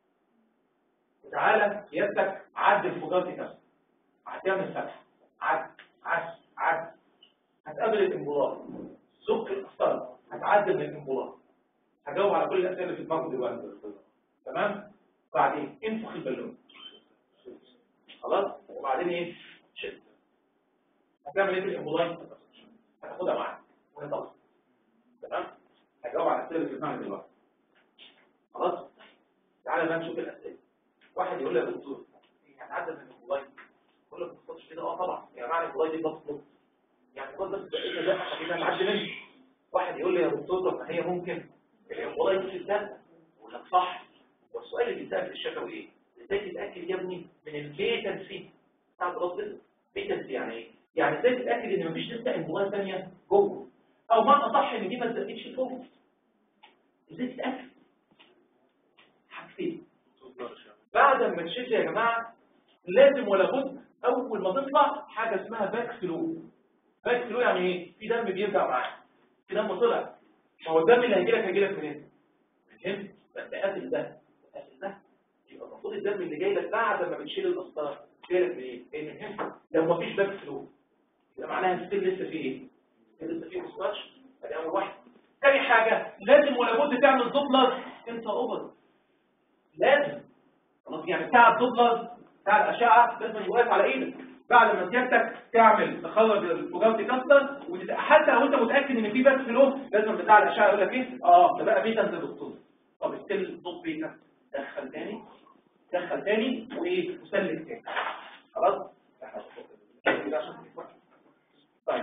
وتعالى سيادتك عدي الفجار دي كده عديها من الفتحه عد عد عد هتقابل الانبلاط سك الاسطره هتعدل من الانبلاط هجاوب على كل الاسئله اللي في دماغك دلوقتي تمام بعدين انفخ البالون خلاص وبعدين ايه شد هتعمل ايه في الامبلايت هتاخدها معاك ونطلع تمام هجاوب على الاسئله اللي في دماغك دلوقتي خلاص تعالى بقى نشوف الاسئله واحد يقول لي يا دكتور هتعدل من الامبلايت اقول لك ما تخطش كده اه طبعا يا جماعه الامبلايت دي بتطلب يعني كل بس بقينا ده خلينا نعدي منه واحد يقول لي يا دكتور طب ما هي ممكن الامبلايت في الدم اقول لك صح والسؤال اللي بيتسال في الشفوي ايه ازاي تتاكد يا ابني من البيتنسي بتاع البلاد بيتنسي يعني ايه يعني ازاي تتاكد ان مفيش لسه امبلايت ثانيه جوه او ما اصح ان دي ما تزقتش فوق ازاي تتاكد حاجتين بعد ما تشد يا جماعه لازم ولا بد اول ما تطلع حاجه اسمها باك فلو باك فلو يعني ايه في دم بيرجع معاك في دم طلع ما هو الدم اللي هيجي لك هيجي لك منين من هنا بس قاتل ده قاتل ده يبقى المفروض الدم اللي جاي لك بعد ما بتشيل القسطره جاي لك منين ايه من هنا لو ما فيش باك فلو يبقى معناها ستيل لسه فيه ايه لسه فيه مسكتش ادي اول واحد تاني حاجه لازم ولا بد تعمل دوبلر انت اوفر لازم خلاص يعني بتاع الدوبلر بتاع الاشعه لازم يبقى واقف على ايدك بعد ما سيادتك تعمل تخرج الفوجاوتي كاستر حتى لو انت متاكد ان في بس فلو لازم بتاع الاشعه يقول لك ايه اه ده بقى بيتا انت دكتور طب ستيل دوب بيتا دخل تاني دخل تاني وايه وسلك تاني خلاص طيب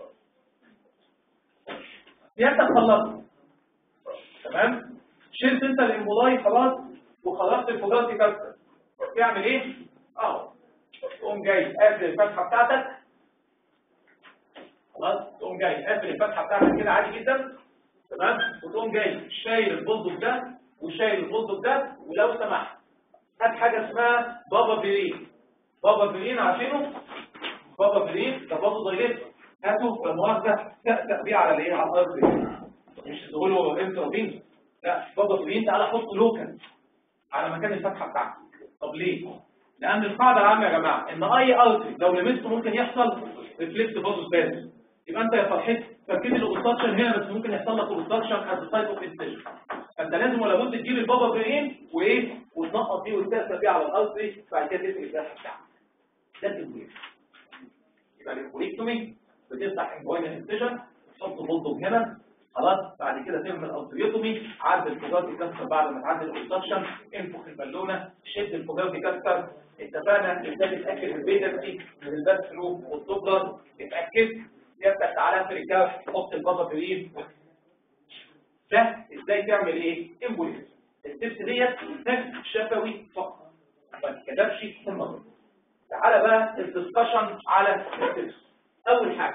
سيادتك خلصت تمام شلت انت الامبولاي خلاص وخلصت الفوجاوتي كاستر تعمل ايه اهو تقوم جاي قافل الفتحه بتاعتك خلاص تقوم جاي قافل الفتحه بتاعتك كده عادي جدا تمام وتقوم جاي شايل البلدوك ده وشايل البلدوك ده ولو سمحت هات حاجه اسمها بابا برين بابا برين عارفينه بابا برين ده برضه ضيلت هاته بالمؤاخذه تأتأ بيه على الايه على الارض مش تقولوا انتوا بين لا بابا برين تعالى حط لوكال على مكان الفتحه بتاعتك طب ليه لان القاعده العامه يا جماعه ان اي ارتري لو لمسته ممكن يحصل ريفلكس فازوس باس يبقى انت يا فرحتي تركيز الاوبستراكشن هنا بس ممكن يحصل لك اوبستراكشن ات سايت اوف انسيشن فانت لازم ولا بد تجيب البابا برين وايه وتنقط دي وتكسر بيه على الارتري بعد كده تقفل الجرح بتاعك ده التمويل يبقى الامبوليكتومي بتفتح انجوين انسيشن تحط بلدوج هنا خلاص بعد كده تعمل الانتريوتومي عدل الفجار يكسر بعد ما تعدل الاوبستراكشن انفخ البالونه شد الفجار يكسر اتفقنا ازاي تتاكد البيتنسي من الباك فلو والدوبلر اتاكد يفتح تعالى في الجرح حط البابا برين ده ازاي تعمل ايه امبوليس التبس ديت نفس شفوي فقط ما تتكتبش في المرض تعالى بقى الدسكشن على التبس اول حاجه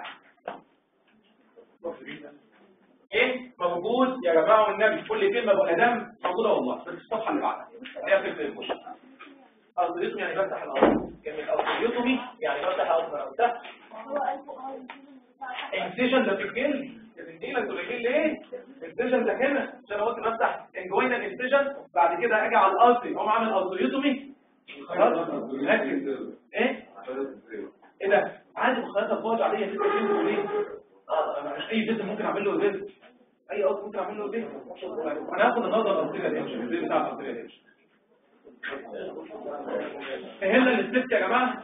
ايه موجود يا جماعه والنبي كل كلمه بقى دم موجوده والله بس الصفحه اللي بعدها هي في الفوش الارضيوتومي يعني بفتح الارض كلمه الارضيوتومي يعني بفتح الارض من تحت انسيشن ده في الجلد الجلد تقول الجلد ليه انسيشن ده هنا عشان قلت بفتح انجوينا انسيشن بعد كده اجي على الارض اقوم عامل ارضيوتومي خلاص ركز ايه ايه ده عندي مخالفه فوج عاديه لسه فين ليه اه انا مش اي جسم ممكن اعمل له ريفيرس اي اوت ممكن اعمل له ريفيرس انا هاخد النهارده الارضيه دي مش الريفيرس بتاع الارضيه دي فهمنا الستيب يا جماعه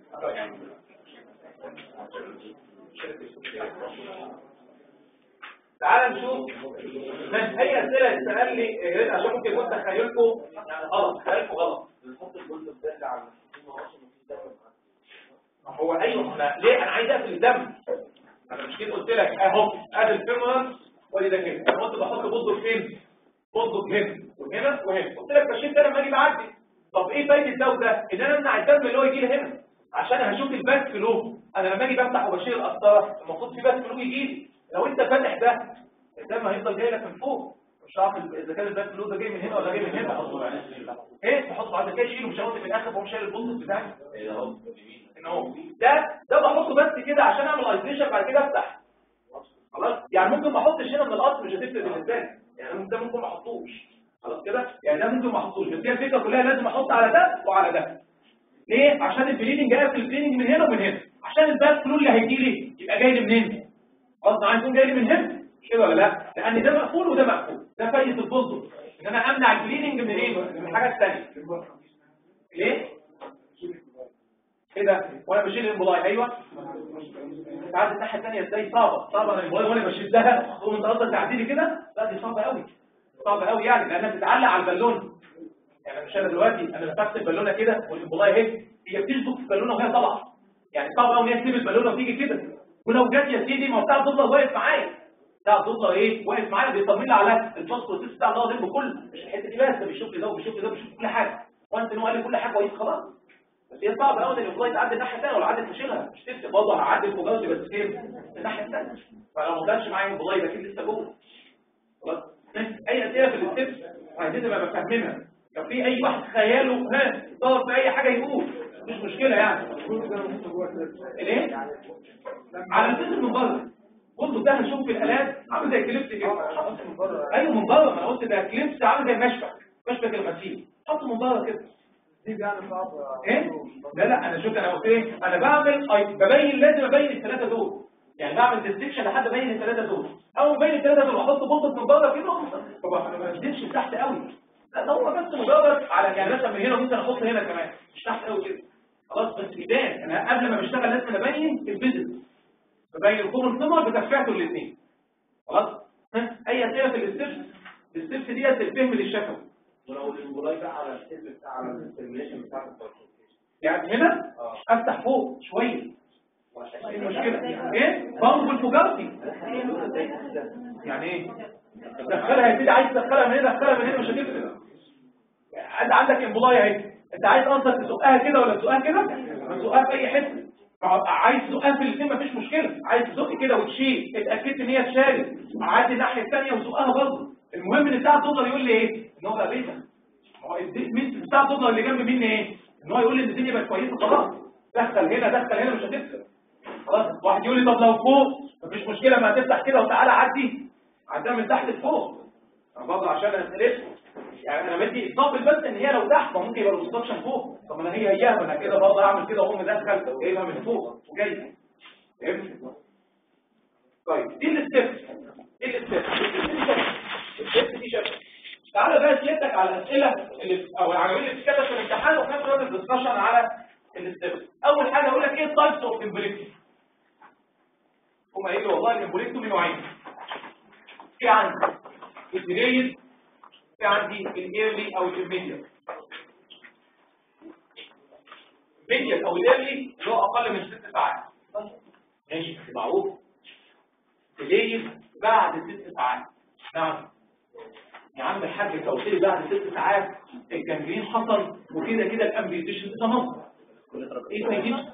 تعال نشوف ما اي اسئله تسال لي عشان ممكن يكون تخيلكم يعني غلط تخيلكم غلط بنحط الجزء الثاني على ما هو ايوه انا ليه انا عايز اقفل الدم انا مش كده قلت لك اهو ادي الفيمورال وادي ده كده انا قلت بحط بصدق فين بصدق هنا وهنا وهنا قلت لك بشيل ده لما اجي بعدي طب ايه فايده ده وده ان انا امنع الدم اللي هو يجي لي هنا عشان هشوف الباك فلو انا لما اجي بفتح وبشيل القسطره المفروض في باك فلو يجي لي لو انت فاتح ده الدم هيفضل جاي لك من فوق مش عارف اذا كان الباك فلو ده جاي من هنا ولا جاي من هنا ايه تحطه بعد كده شيله مش هاخد في الاخر وهو شايل البوندس بتاعي ان هو ده ده بحطه بس كده عشان اعمل ايزوليشن بعد كده افتح خلاص يعني ممكن ما احطش هنا من الاصل مش هتفرق بالنسبه لي يعني ده ممكن ما احطوش خلاص كده يعني ده ممكن ما احطوش بس هي الفكره كلها لازم احط على ده وعلى ده ليه عشان البليدنج جاي في البليدنج من هنا ومن هنا عشان الباك فلو اللي هيجي لي يبقى جاي لي منين قصدي عايز يكون جاي لي من هنا مش كده ولا لا لان ده مقفول وده مقفول ده فايده البوزو ان انا امنع البليدنج من ايه من الحاجه الثانيه ليه ايه ده وانا بشيل الامبولاي ايوه تعالى الناحيه الثانيه ازاي صعبه صعبه انا الامبولاي وانا بشدها تقوم انت قصدك تعديلي كده لا دي صعبه قوي صعبه قوي يعني لانها بتتعلق على البالون يعني مش انا دلوقتي انا مسكت البالونه كده والامبولاي اهي هي بتشبك في البالونه وهي طالعه يعني صعب قوي ان هي تسيب البالونه وتيجي كده ولو جت يا سيدي ما هو بتاع الضفدع واقف معايا بتاع الضفدع ايه واقف معايا بيطمن لي على الفوسفورس بتاع ده ضمن كله مش الحته دي بس ده بيشوف لي ده وبيشوف لي ده وبيشوف كل حاجه وانت ان هو قال لي كل حاجه كويس خلاص بس هي صعب قوي ان الامبولاي تعدي الناحيه الثانيه ولا عدت تشيلها مش تفرق برضه هعدي فوق بس فين الناحيه الثانيه فلو ما كانش معايا امبولاي يبقى اكيد لسه جوه خلاص اي اسئله في الستبس عايزين نبقى فاهمينها لو في اي واحد خياله ها ضغط في اي حاجه يقول مش مشكله يعني الايه على الفيس من بره كنت ده هشوف في الالات عامل زي كليبس كده ايوه من بره ما انا قلت ده كليبس عامل زي المشبك مشبك الغسيل حطه من بره كده دي يعني صعب ايه لا لا انا شفت انا قلت ايه انا بعمل أي- ببين لازم ابين الثلاثه دول يعني بعمل ديستكشن لحد ابين الثلاثه دول اول ما ابين الثلاثه دول احط بوطه من بره كده طبعا انا ما بشدش تحت قوي لا ده هو بس مجرد على يعني مثلا من هنا ممكن احط هنا كمان مش تحت قوي كده خلاص بس يبان انا قبل ما بشتغل لازم ابين الفيزيت ببين الكومن سمر بتفعيته الاثنين خلاص ها؟ اي اسئله في الستبس الستبس ديت الفهم للشفوي ولو الامبولاي بقى على الحزب بتاع على الترمينيشن بتاع الترانسبورتيشن يعني هنا اه افتح فوق شويه ايه المشكله ايه بنقل فوجاتي يعني ايه دخلها يا سيدي عايز تدخلها من هنا دخلها من هنا مش هتفرق انت عندك امبولاي اهي انت عايز انصر تسوقها كده ولا تسوقها كده ما تسوقها في اي حته عايز تسوقها في الاثنين مفيش مشكله عايز تزق كده وتشيل اتاكدت ان هي اتشالت عادي الناحيه الثانيه وسوقها برضه المهم ان بتاع الدولار يقول لي ايه ان هو بقى بيتها ما هو الد- مين- بتاع الدولار اللي جنب مني ايه ان هو يقول لي ان الدنيا بقت كويسه خلاص دخل هنا دخل هنا مش هتفرق خلاص واحد يقول لي طب لو فوق مفيش مشكله ما تفتح كده وتعالى عدي عدها من تحت لفوق انا برضه عشان اسالك يعني انا بدي اكزامبل بس ان هي لو تحت ما ممكن يبقى الاوبستراكشن فوق طب ما انا هي اياها ما انا كده برضه اعمل كده واقوم مدخل جايبها من فوق وجاي فهمت طيب دي الستبس دي الستبس الستبس دي شكل تعالى بقى سيادتك على الاسئله اللي او العناوين اللي بتتكتب في الامتحان وفي نفس الوقت الدسكشن على الستبس اول حاجه اقول لك ايه التايبس اوف امبوليكتومي هم قايل لي والله الامبوليكتومي نوعين في عندي الديليد في عندي الايرلي او الاميديال الميديال او الايرلي اللي هو اقل من ست ساعات ماشي معروف ديليد بعد ست ساعات نعم يا عم الحاج انت قلت لي بعد ست ساعات الجنجرين حصل وكده كده الامبيوتيشن تمام ايه فايدته؟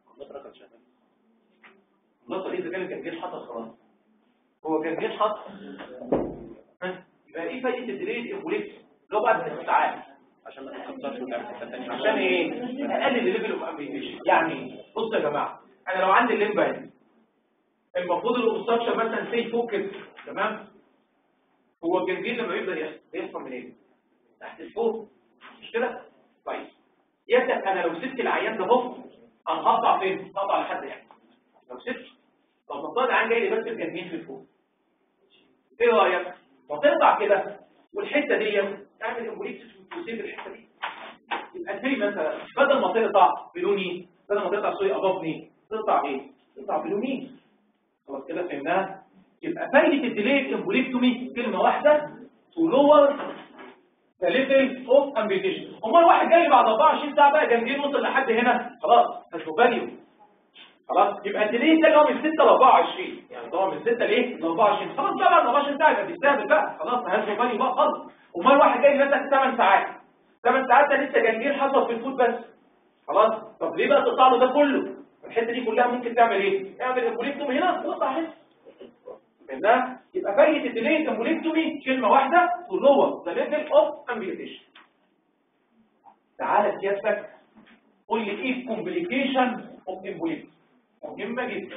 نصر اذا كان الجنجرين حصل خلاص هو الجنجرين حصل ها؟ يبقى ايه فايده الديليد امبوليكس اللي هو بعد ست ساعات عشان ما تتكسرش وتعمل حته ثانيه عشان ايه اقلل الليفل اوف امبيوتيشن يعني بصوا يا جماعه انا لو عندي الليمبا هنا المفروض الاوبستراكشن مثلا سي فوق كده تمام هو الجنجين لما يبدا يحصل يحصل من ايه تحت لفوق مش كده طيب يبدا انا لو سبت العيان ده اهو انا هقطع فين هقطع لحد يعني لو سبت طب نفترض العيان جاي لي بس الجنجين في فوق ايه رايك ما تقطع كده والحته دي تعمل امبوليكس وتسيب الحته دي يبقى الفري مثلا بدل ما تقطع بلوني بدل ما تقطع سوري ابابني تقطع ايه تقطع بلوني خلاص كده فهمناها يبقى فايده الديلي امبوليكتومي كلمه واحده تو لور ذا ليفل اوف امبيتيشن امال واحد جاي بعد 24 ساعه بقى جنجين وصل لحد هنا خلاص هشوف فاليو خلاص يبقى الديلي ده اللي هو من 6 ل 24 يعني طبعا من 6 لايه ل 24 خلاص بقى بعد 24 ساعه يبقى بيستهبل بقى خلاص هشوف فاليو بقى خالص امال واحد جاي مثلا 8 ساعات 8 ساعات ده لسه جنجين حصل في الفوت بس خلاص طب ليه بقى تقطع له ده كله الحته دي كلها ممكن تعمل ايه اعمل امبوليكتومي هنا وقطع هنا فهمنا يبقى فايده الديلي امبوليكتومي كلمه واحده تو لور ذا ليفل اوف امبيوتيشن تعالى سيادتك قول لي ايه الكومبليكيشن فورميشن اوف امبوليت مهمه جدا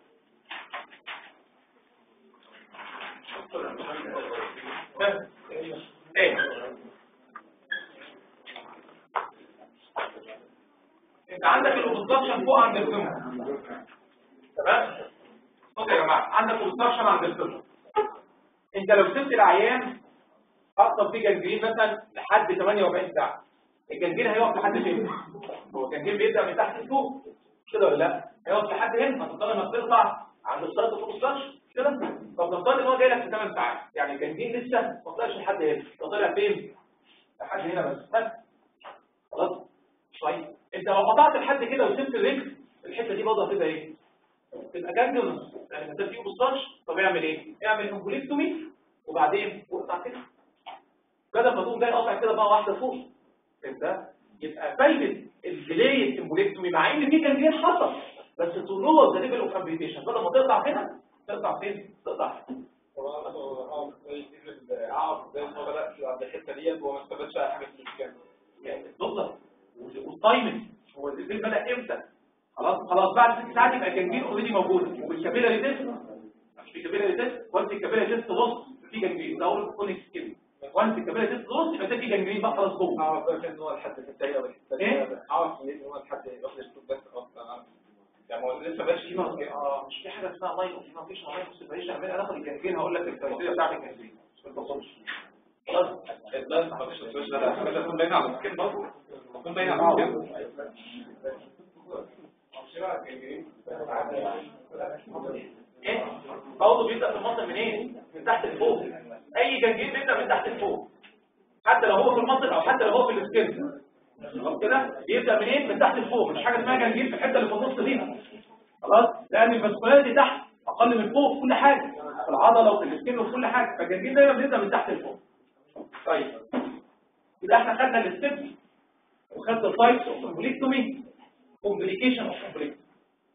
ها؟ ايه انت عندك الاوبستراكشن فوق عند الفم تمام اوكي يا جماعه عندك اوبستراكشن عند الفم انت لو سبت العيان اصلا في جنجرين مثلا لحد 48 ساعه الجنجرين هيقف لحد فين هو الجنجرين بيبدا من تحت لفوق مش كده ولا لا هيقف لحد هنا هتضطر انك تقطع عند السايت اوف اوبستراكشن مش كده طب نفترض ان هو جاي لك في 8 ساعات يعني الجنجرين لسه ما طلعش لحد هنا ده طلع فين لحد هنا بس بس خلاص طيب انت لو قطعت لحد كده وسبت الرجل الحته دي برضه هتبقى ايه تبقى جانجلز يعني ده فيه اوبستراكشن طب اعمل ايه اعمل امبوليكتومي وبعدين واقطع كده بدل ما تقوم جاي قاطع كده بقى واحده فوق ده يبقى فايده الديلي امبوليكتومي مع ان في جنجرين حصل بس تو لور ذا ليفل اوف امبيتيشن بدل ما تقطع هنا تقطع فين تقطع هنا. اعرف ازاي ان هو بدا عند الحته ديت وما استفادش اي حاجه في المكان يعني بالظبط والتايمنج هو الفيلم بدا امتى خلاص خلاص بعد ست ساعات يبقى الجنجين اوريدي موجود وبالكابيلاري تيست مش في كابيلاري تيست وانت الكابيلاري تيست بص في جنجين ده اول كونكس كده وانت الكابيلاري تيست بص يبقى ده في جنجين بقى خلاص جوه اعرف بقى ان هو لحد الحته دي او الحته دي إيه؟ اعرف ان هو لحد واخد الشوط بس اصلا يعني هو لسه ماشي في مرض اه مش في حاجه اسمها لاين اوف ما فيش لاين اوف سيبريشن اعمل انا اخد الجنجين هقول لك التفاصيل بتاعت الجنجين ما توصلش خلاص ده ما فيش السويتش ده لا ده تكون باينه على السكين برضه تكون باينه على السكين ايه برضه بيبدا في المنطق منين من تحت لفوق اي جنجين بيبدا من تحت لفوق حتى لو هو في المنطق او حتى لو هو في السكين خلاص كده بيبدا منين من تحت لفوق مش حاجه اسمها جنجين في الحته اللي في النص دي خلاص لان الفاسكولاريتي تحت اقل من فوق في كل حاجه في العضله وفي السكين وفي كل حاجه فالجنجين دايما بيبدا من تحت لفوق طيب يبقى احنا خدنا الستبس وخدنا التايبس اوف امبليكتومي كومبليكيشن اوف امبليكتومي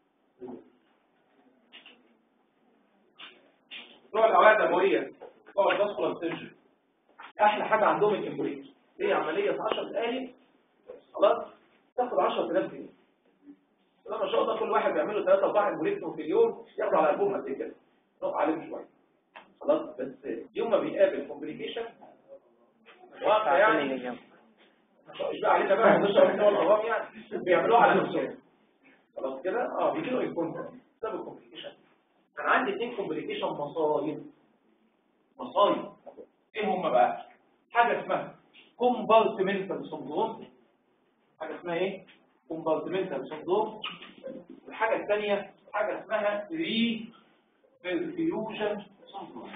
نوع الاوعيه الدمويه هو الفاسكولار سيرجري احلى حاجه عندهم الامبوليكتومي هي عمليه في 10 دقائق خلاص تاخد 10000 جنيه لما ان شاء الله كل واحد بيعمل له 3 4 امبوليكتوم في اليوم ياخد على قلبهم قد كده نقف عليهم شويه خلاص بس يوم ما بيقابل كومبليكيشن واقع يعني مش بقى علينا بقى مش علينا ولا غرام يعني بيعملوها على نفسهم خلاص كده اه بيجي له يكون بسبب الكومبليكيشن كان عندي اثنين كومبليكيشن مصايب مصايب ايه هم بقى حاجه اسمها كومبارتمنتال سندروم حاجه اسمها ايه كومبارتمنتال سندروم والحاجه الثانيه حاجه اسمها ري فيوجن سندروم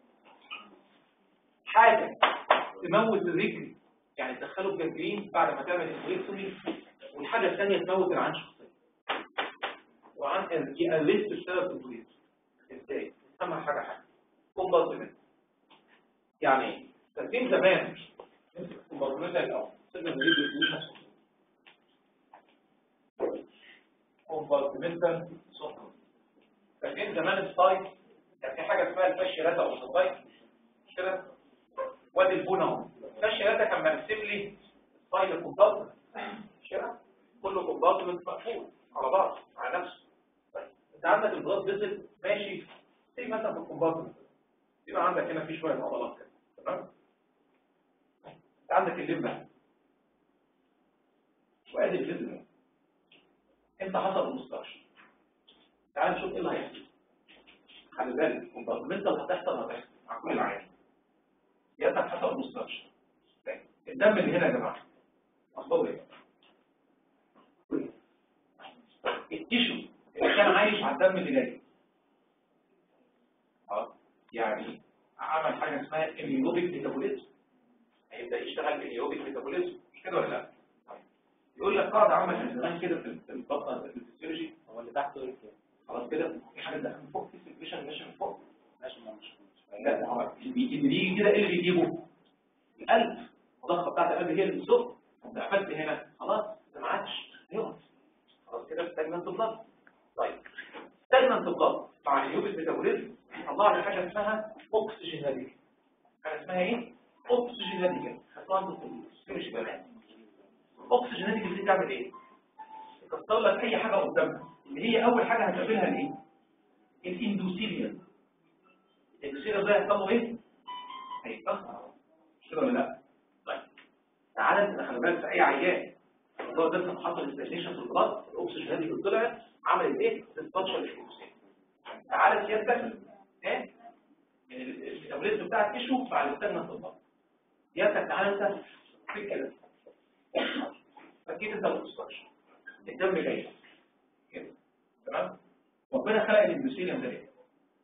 حاجه تموت الرجل يعني تدخله بجنجرين بعد ما تعمل الكوليكتومي والحاجه الثانيه تموت العين شخصيا وعن يقلل السبب الكوليكتومي ازاي اسمها حاجه حاجه كومبارتمنت يعني ايه ترتيب زمان كومبارتمنت الاول سيبنا نريد الفيوجن كومبارتمنتال سندروم فاكرين زمان السايت كان في حاجه اسمها الفاشيراتا او السايت مش كده وادي البون اهو الفاشيراتا كان مرسم لي سايت كومبارتمنت مش كده كله كومبارتمنت مقفول على بعض على نفسه طيب انت عندك البلاد فيزل ماشي زي مثلا في الكومبارتمنت يبقى عندك هنا في شويه عضلات كده تمام انت عندك الليمبا وادي الليمبا انت حصل المستشفى تعال نشوف ايه اللي هيحصل خلي بالك كومبارتمنتال هتحصل هتحصل مع كل العيان يدك حصل المستشفى الدم اللي هنا يا جماعه اخباره ايه التيشو اللي كان عايش على الدم اللي جاي اه يعني عمل حاجه اسمها اميوبيك ميتابوليزم هيبدا يشتغل اميوبيك ميتابوليزم مش كده ولا لا يقول لك قاعده عامه من زمان كده في في البطنه في الفسيولوجي هو اللي تحته ايه كده؟ خلاص كده في حاجه داخل من فوق في سيركيشن ماشي من فوق ماشي ما مش لا هو اللي بي- اللي بيجي كده ايه اللي بيجيبه القلب الضغطه بتاعت القلب هي اللي بتزق انت قفلت هنا خلاص ده ما عادش يقف خلاص كده ستاجننت بلاد طيب ستاجننت بلاد مع اليوبيك ميتابوليزم طلع لي حاجه اسمها اوكسجيناليتي حاجه اسمها ايه اوكسجيناليتي خدوها انتوا في السيرش كمان اوكسجيناليتي دي بتعمل ايه تكسر لك اي حاجه قدامك اللي هي اول حاجه هتقابلها الايه الاندوثيليوم الاندوثيليوم ده هيحصل له ايه هيتكسر مش كده ولا لا طيب تعالى انت خلي بالك في اي عيان الموضوع ده كان حصل استاجنيشن في البلد الاكسجين اللي طلعت عملت ايه ديسباتشر للاكسجين تعالى سيادتك ايه من الميتابوليزم بتاع التشو مع الاستجنة في البلد سيادتك تعالى انت في كده فكيت انت الاكسجين الدم جاي كده تمام ربنا خلق الاندوثيليوم ده ليه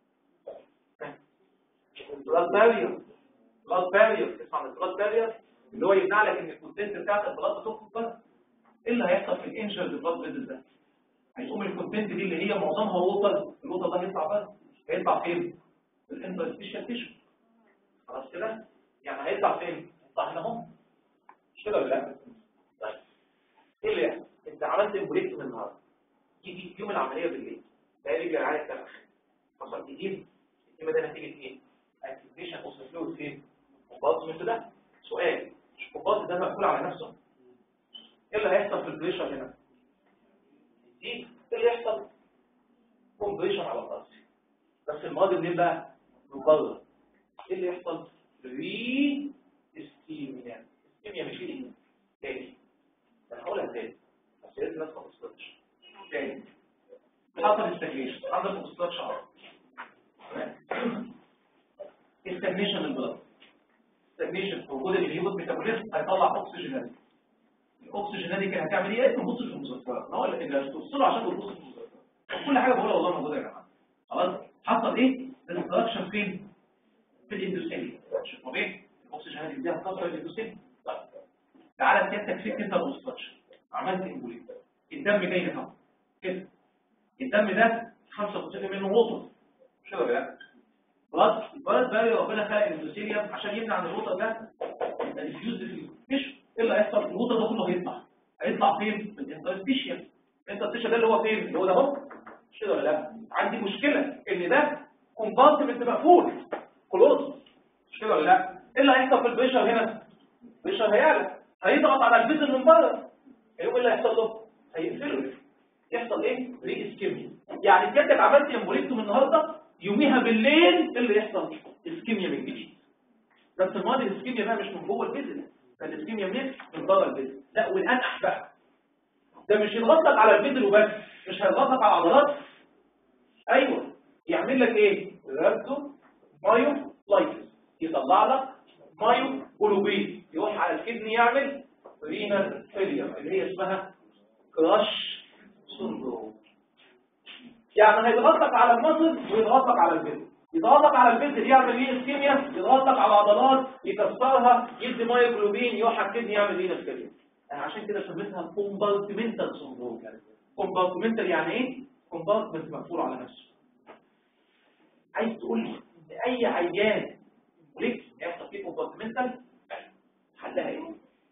البلاد بارير بلاد بارير اسمع عن البلاد بارير اللي هو يمنع لك ان الكونتنت بتاعت البلاد تخرج بره ايه اللي هيحصل في الانجرد بلاد فيزل ده هيقوم الكونتنت دي اللي هي معظمها ووتر الووتر ده هيطلع بره هيطلع فين في الانترستيشال تيشو خلاص كده يعني هيطلع فين هيطلع هنا اهو مش كده ولا لا طيب ايه اللي يحصل انت عملت امبوليكتوم النهارده يجي يوم العمليه بالليل تلاقي رجل عايز تنفخ حصل جديد الكلمه ده نتيجه ايه اكتيفيشن اوف فلويد فين وباص ده سؤال مش الباص ده مقفول على نفسه ايه اللي هيحصل في البريشر هنا دي ايه اللي يحصل كومبريشن على الراس بس الماضي منين بقى من بره ايه اللي يحصل ري استيميا استيميا مش ايه تاني انا هقولها تاني بس لازم الناس ما تصدقش تاني حصل استجنيشن عندك ما تصدقش عرض استجنيشن البلد استجنيشن وجود الهيومن ميتابوليزم هيطلع اكسجينات الاكسجينات كان هتعمل ايه انت بص في المذكرات انا اقول لك انت توصله عشان تبص في المذكرات كل حاجه بقولها والله موجوده يا جماعه خلاص حصل ايه الانستراكشن فين في الاندوسيل مش طبيعي الاكسجينات دي هتكسر الاندوسيل طيب تعالى سيادتك فيك انت الاوستراكشن عملت امبوليك الدم جاي لك اهو كده الدم ده 95 منه ووتر مش كده ولا لا خلاص البلد بقى ربنا خلق الاندوسيليوم عشان يمنع ان الووتر ده يبقى ديفيوز في التشو ايه اللي هيحصل الووتر ده كله هيطلع هيطلع فين من الانترستيشيال الانترستيشيال ده اللي هو فين اللي هو ده اهو مش كده ولا لا عندي مشكله ان ده كومبارتمنت مقفول كلوز مش كده ولا لا ايه اللي هيحصل في البريشر هنا البريشر هيعلى هيضغط على الفيزل من بره ايه اللي هيحصل له هيقفله يحصل ايه ري اسكيميا يعني سيادتك عملت امبوليكتوم النهارده يوميها بالليل ايه اللي يحصل اسكيميا من جديد بس الماضي الاسكيميا بقى مش من جوه الفيزل فالاسكيميا منين من بره الفيزل لا والانح بقى ده مش يضغط لك على الفيزل وبس مش هيضغط لك على العضلات ايوه يعمل لك ايه رابتو مايو لايتس يطلع لك مايو جلوبين يروح على الكدني يعمل رينال فيلير اللي هي اسمها كراش سندروم يعني هيضغط لك على المصل ويضغط لك على الفيزل يضغط لك على الفيزل يعمل ايه اسكيميا يضغط لك على العضلات يكسرها يدي مايوجلوبين يروح على الكدني يعمل رينال فيلير انا عشان كده سميتها كومبارتمنتال سندروم كومبارتمنتال يعني ايه كومبارتمنت مقفول على نفسه عايز تقول لي ان اي عيان ليك يحصل فيه كومبارتمنتال حلها ايه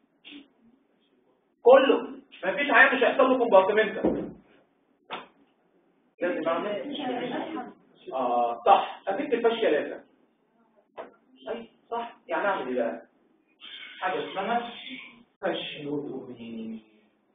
كله ما فيش عيان مش هيحصل له كومبارتمنتال لازم اعمل اه صح افك الفاشيه لازم اي صح يعني اعمل ايه بقى حاجه اسمها فاشيوتومي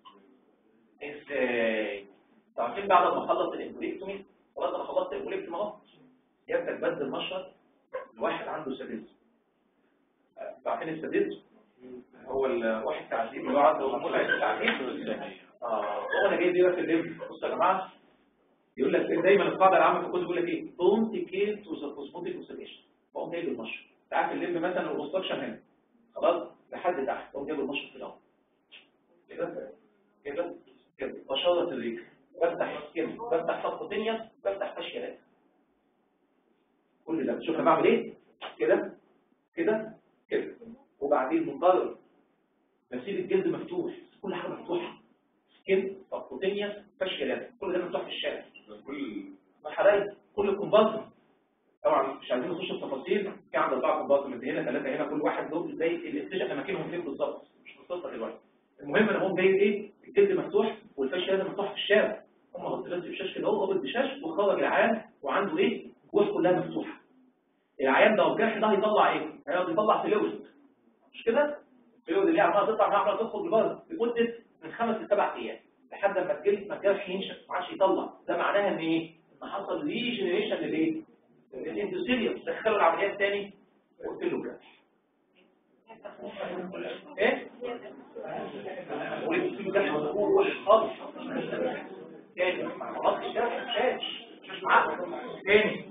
ازاي عارفين بعد ما اخلص الامبوليكتومي خلاص انا خلصت الامبوليكتومي اهو يبدا بدل مشرط الواحد عنده ساديزم عارفين الساديزم هو الواحد تعذيب اللي هو عنده متعه التعذيب اه هو انا جاي دي في الليل بصوا يا جماعه يقول لك دايما القاعده العامه في الكتب يقول لك ايه دونت كير تو ذا كوزموتيك اوسيليشن بقوم جايب المشرط تعرف الليل مثلا الاوستراكشن هنا خلاص لحد تحت بقوم جايب المشرط في الاول كده كده كده بشرط الرجل بفتح كده بفتح سطح دنيا بفتح فاشيالات كل ده شوف انا بعمل ايه كده كده كده وبعدين منقرض بسيب الجلد مفتوح كل حاجه مفتوحه سكين سطح فاشيالات كل ده مفتوح في الشارع كل حبايب كل كومبارتمنت طبعا مش عايزين نخش في تفاصيل في عند اربعه كومبارتمنت هنا ثلاثه هنا كل واحد له زي الاستيشن اماكنهم فين بالظبط مش مختصر دلوقتي المهم انا هم جايب ايه الجلد مفتوح والفاشيه ده مفتوح في الشارع هم غطوا بس بشاش كده هو قابل بشاش وخرج العيان وعنده ايه جوه كلها مفتوحه العيان ده والجرح ده هيطلع ايه هيقعد يطلع فلويد مش كده الفلويد اللي هي عماله تطلع عماله تخرج لبره لمده من خمس لسبع ايام لحد ما الجلد ما الجرح ينشف ما عادش يطلع ده معناها ان ايه ان حصل ريجنريشن للايه الاندوثيليوم دخلوا العمليات تاني وقلت له جرح ايه وقلت له جرح مفتوح خالص تاني ما خلاص الجرح مش مش معقد تاني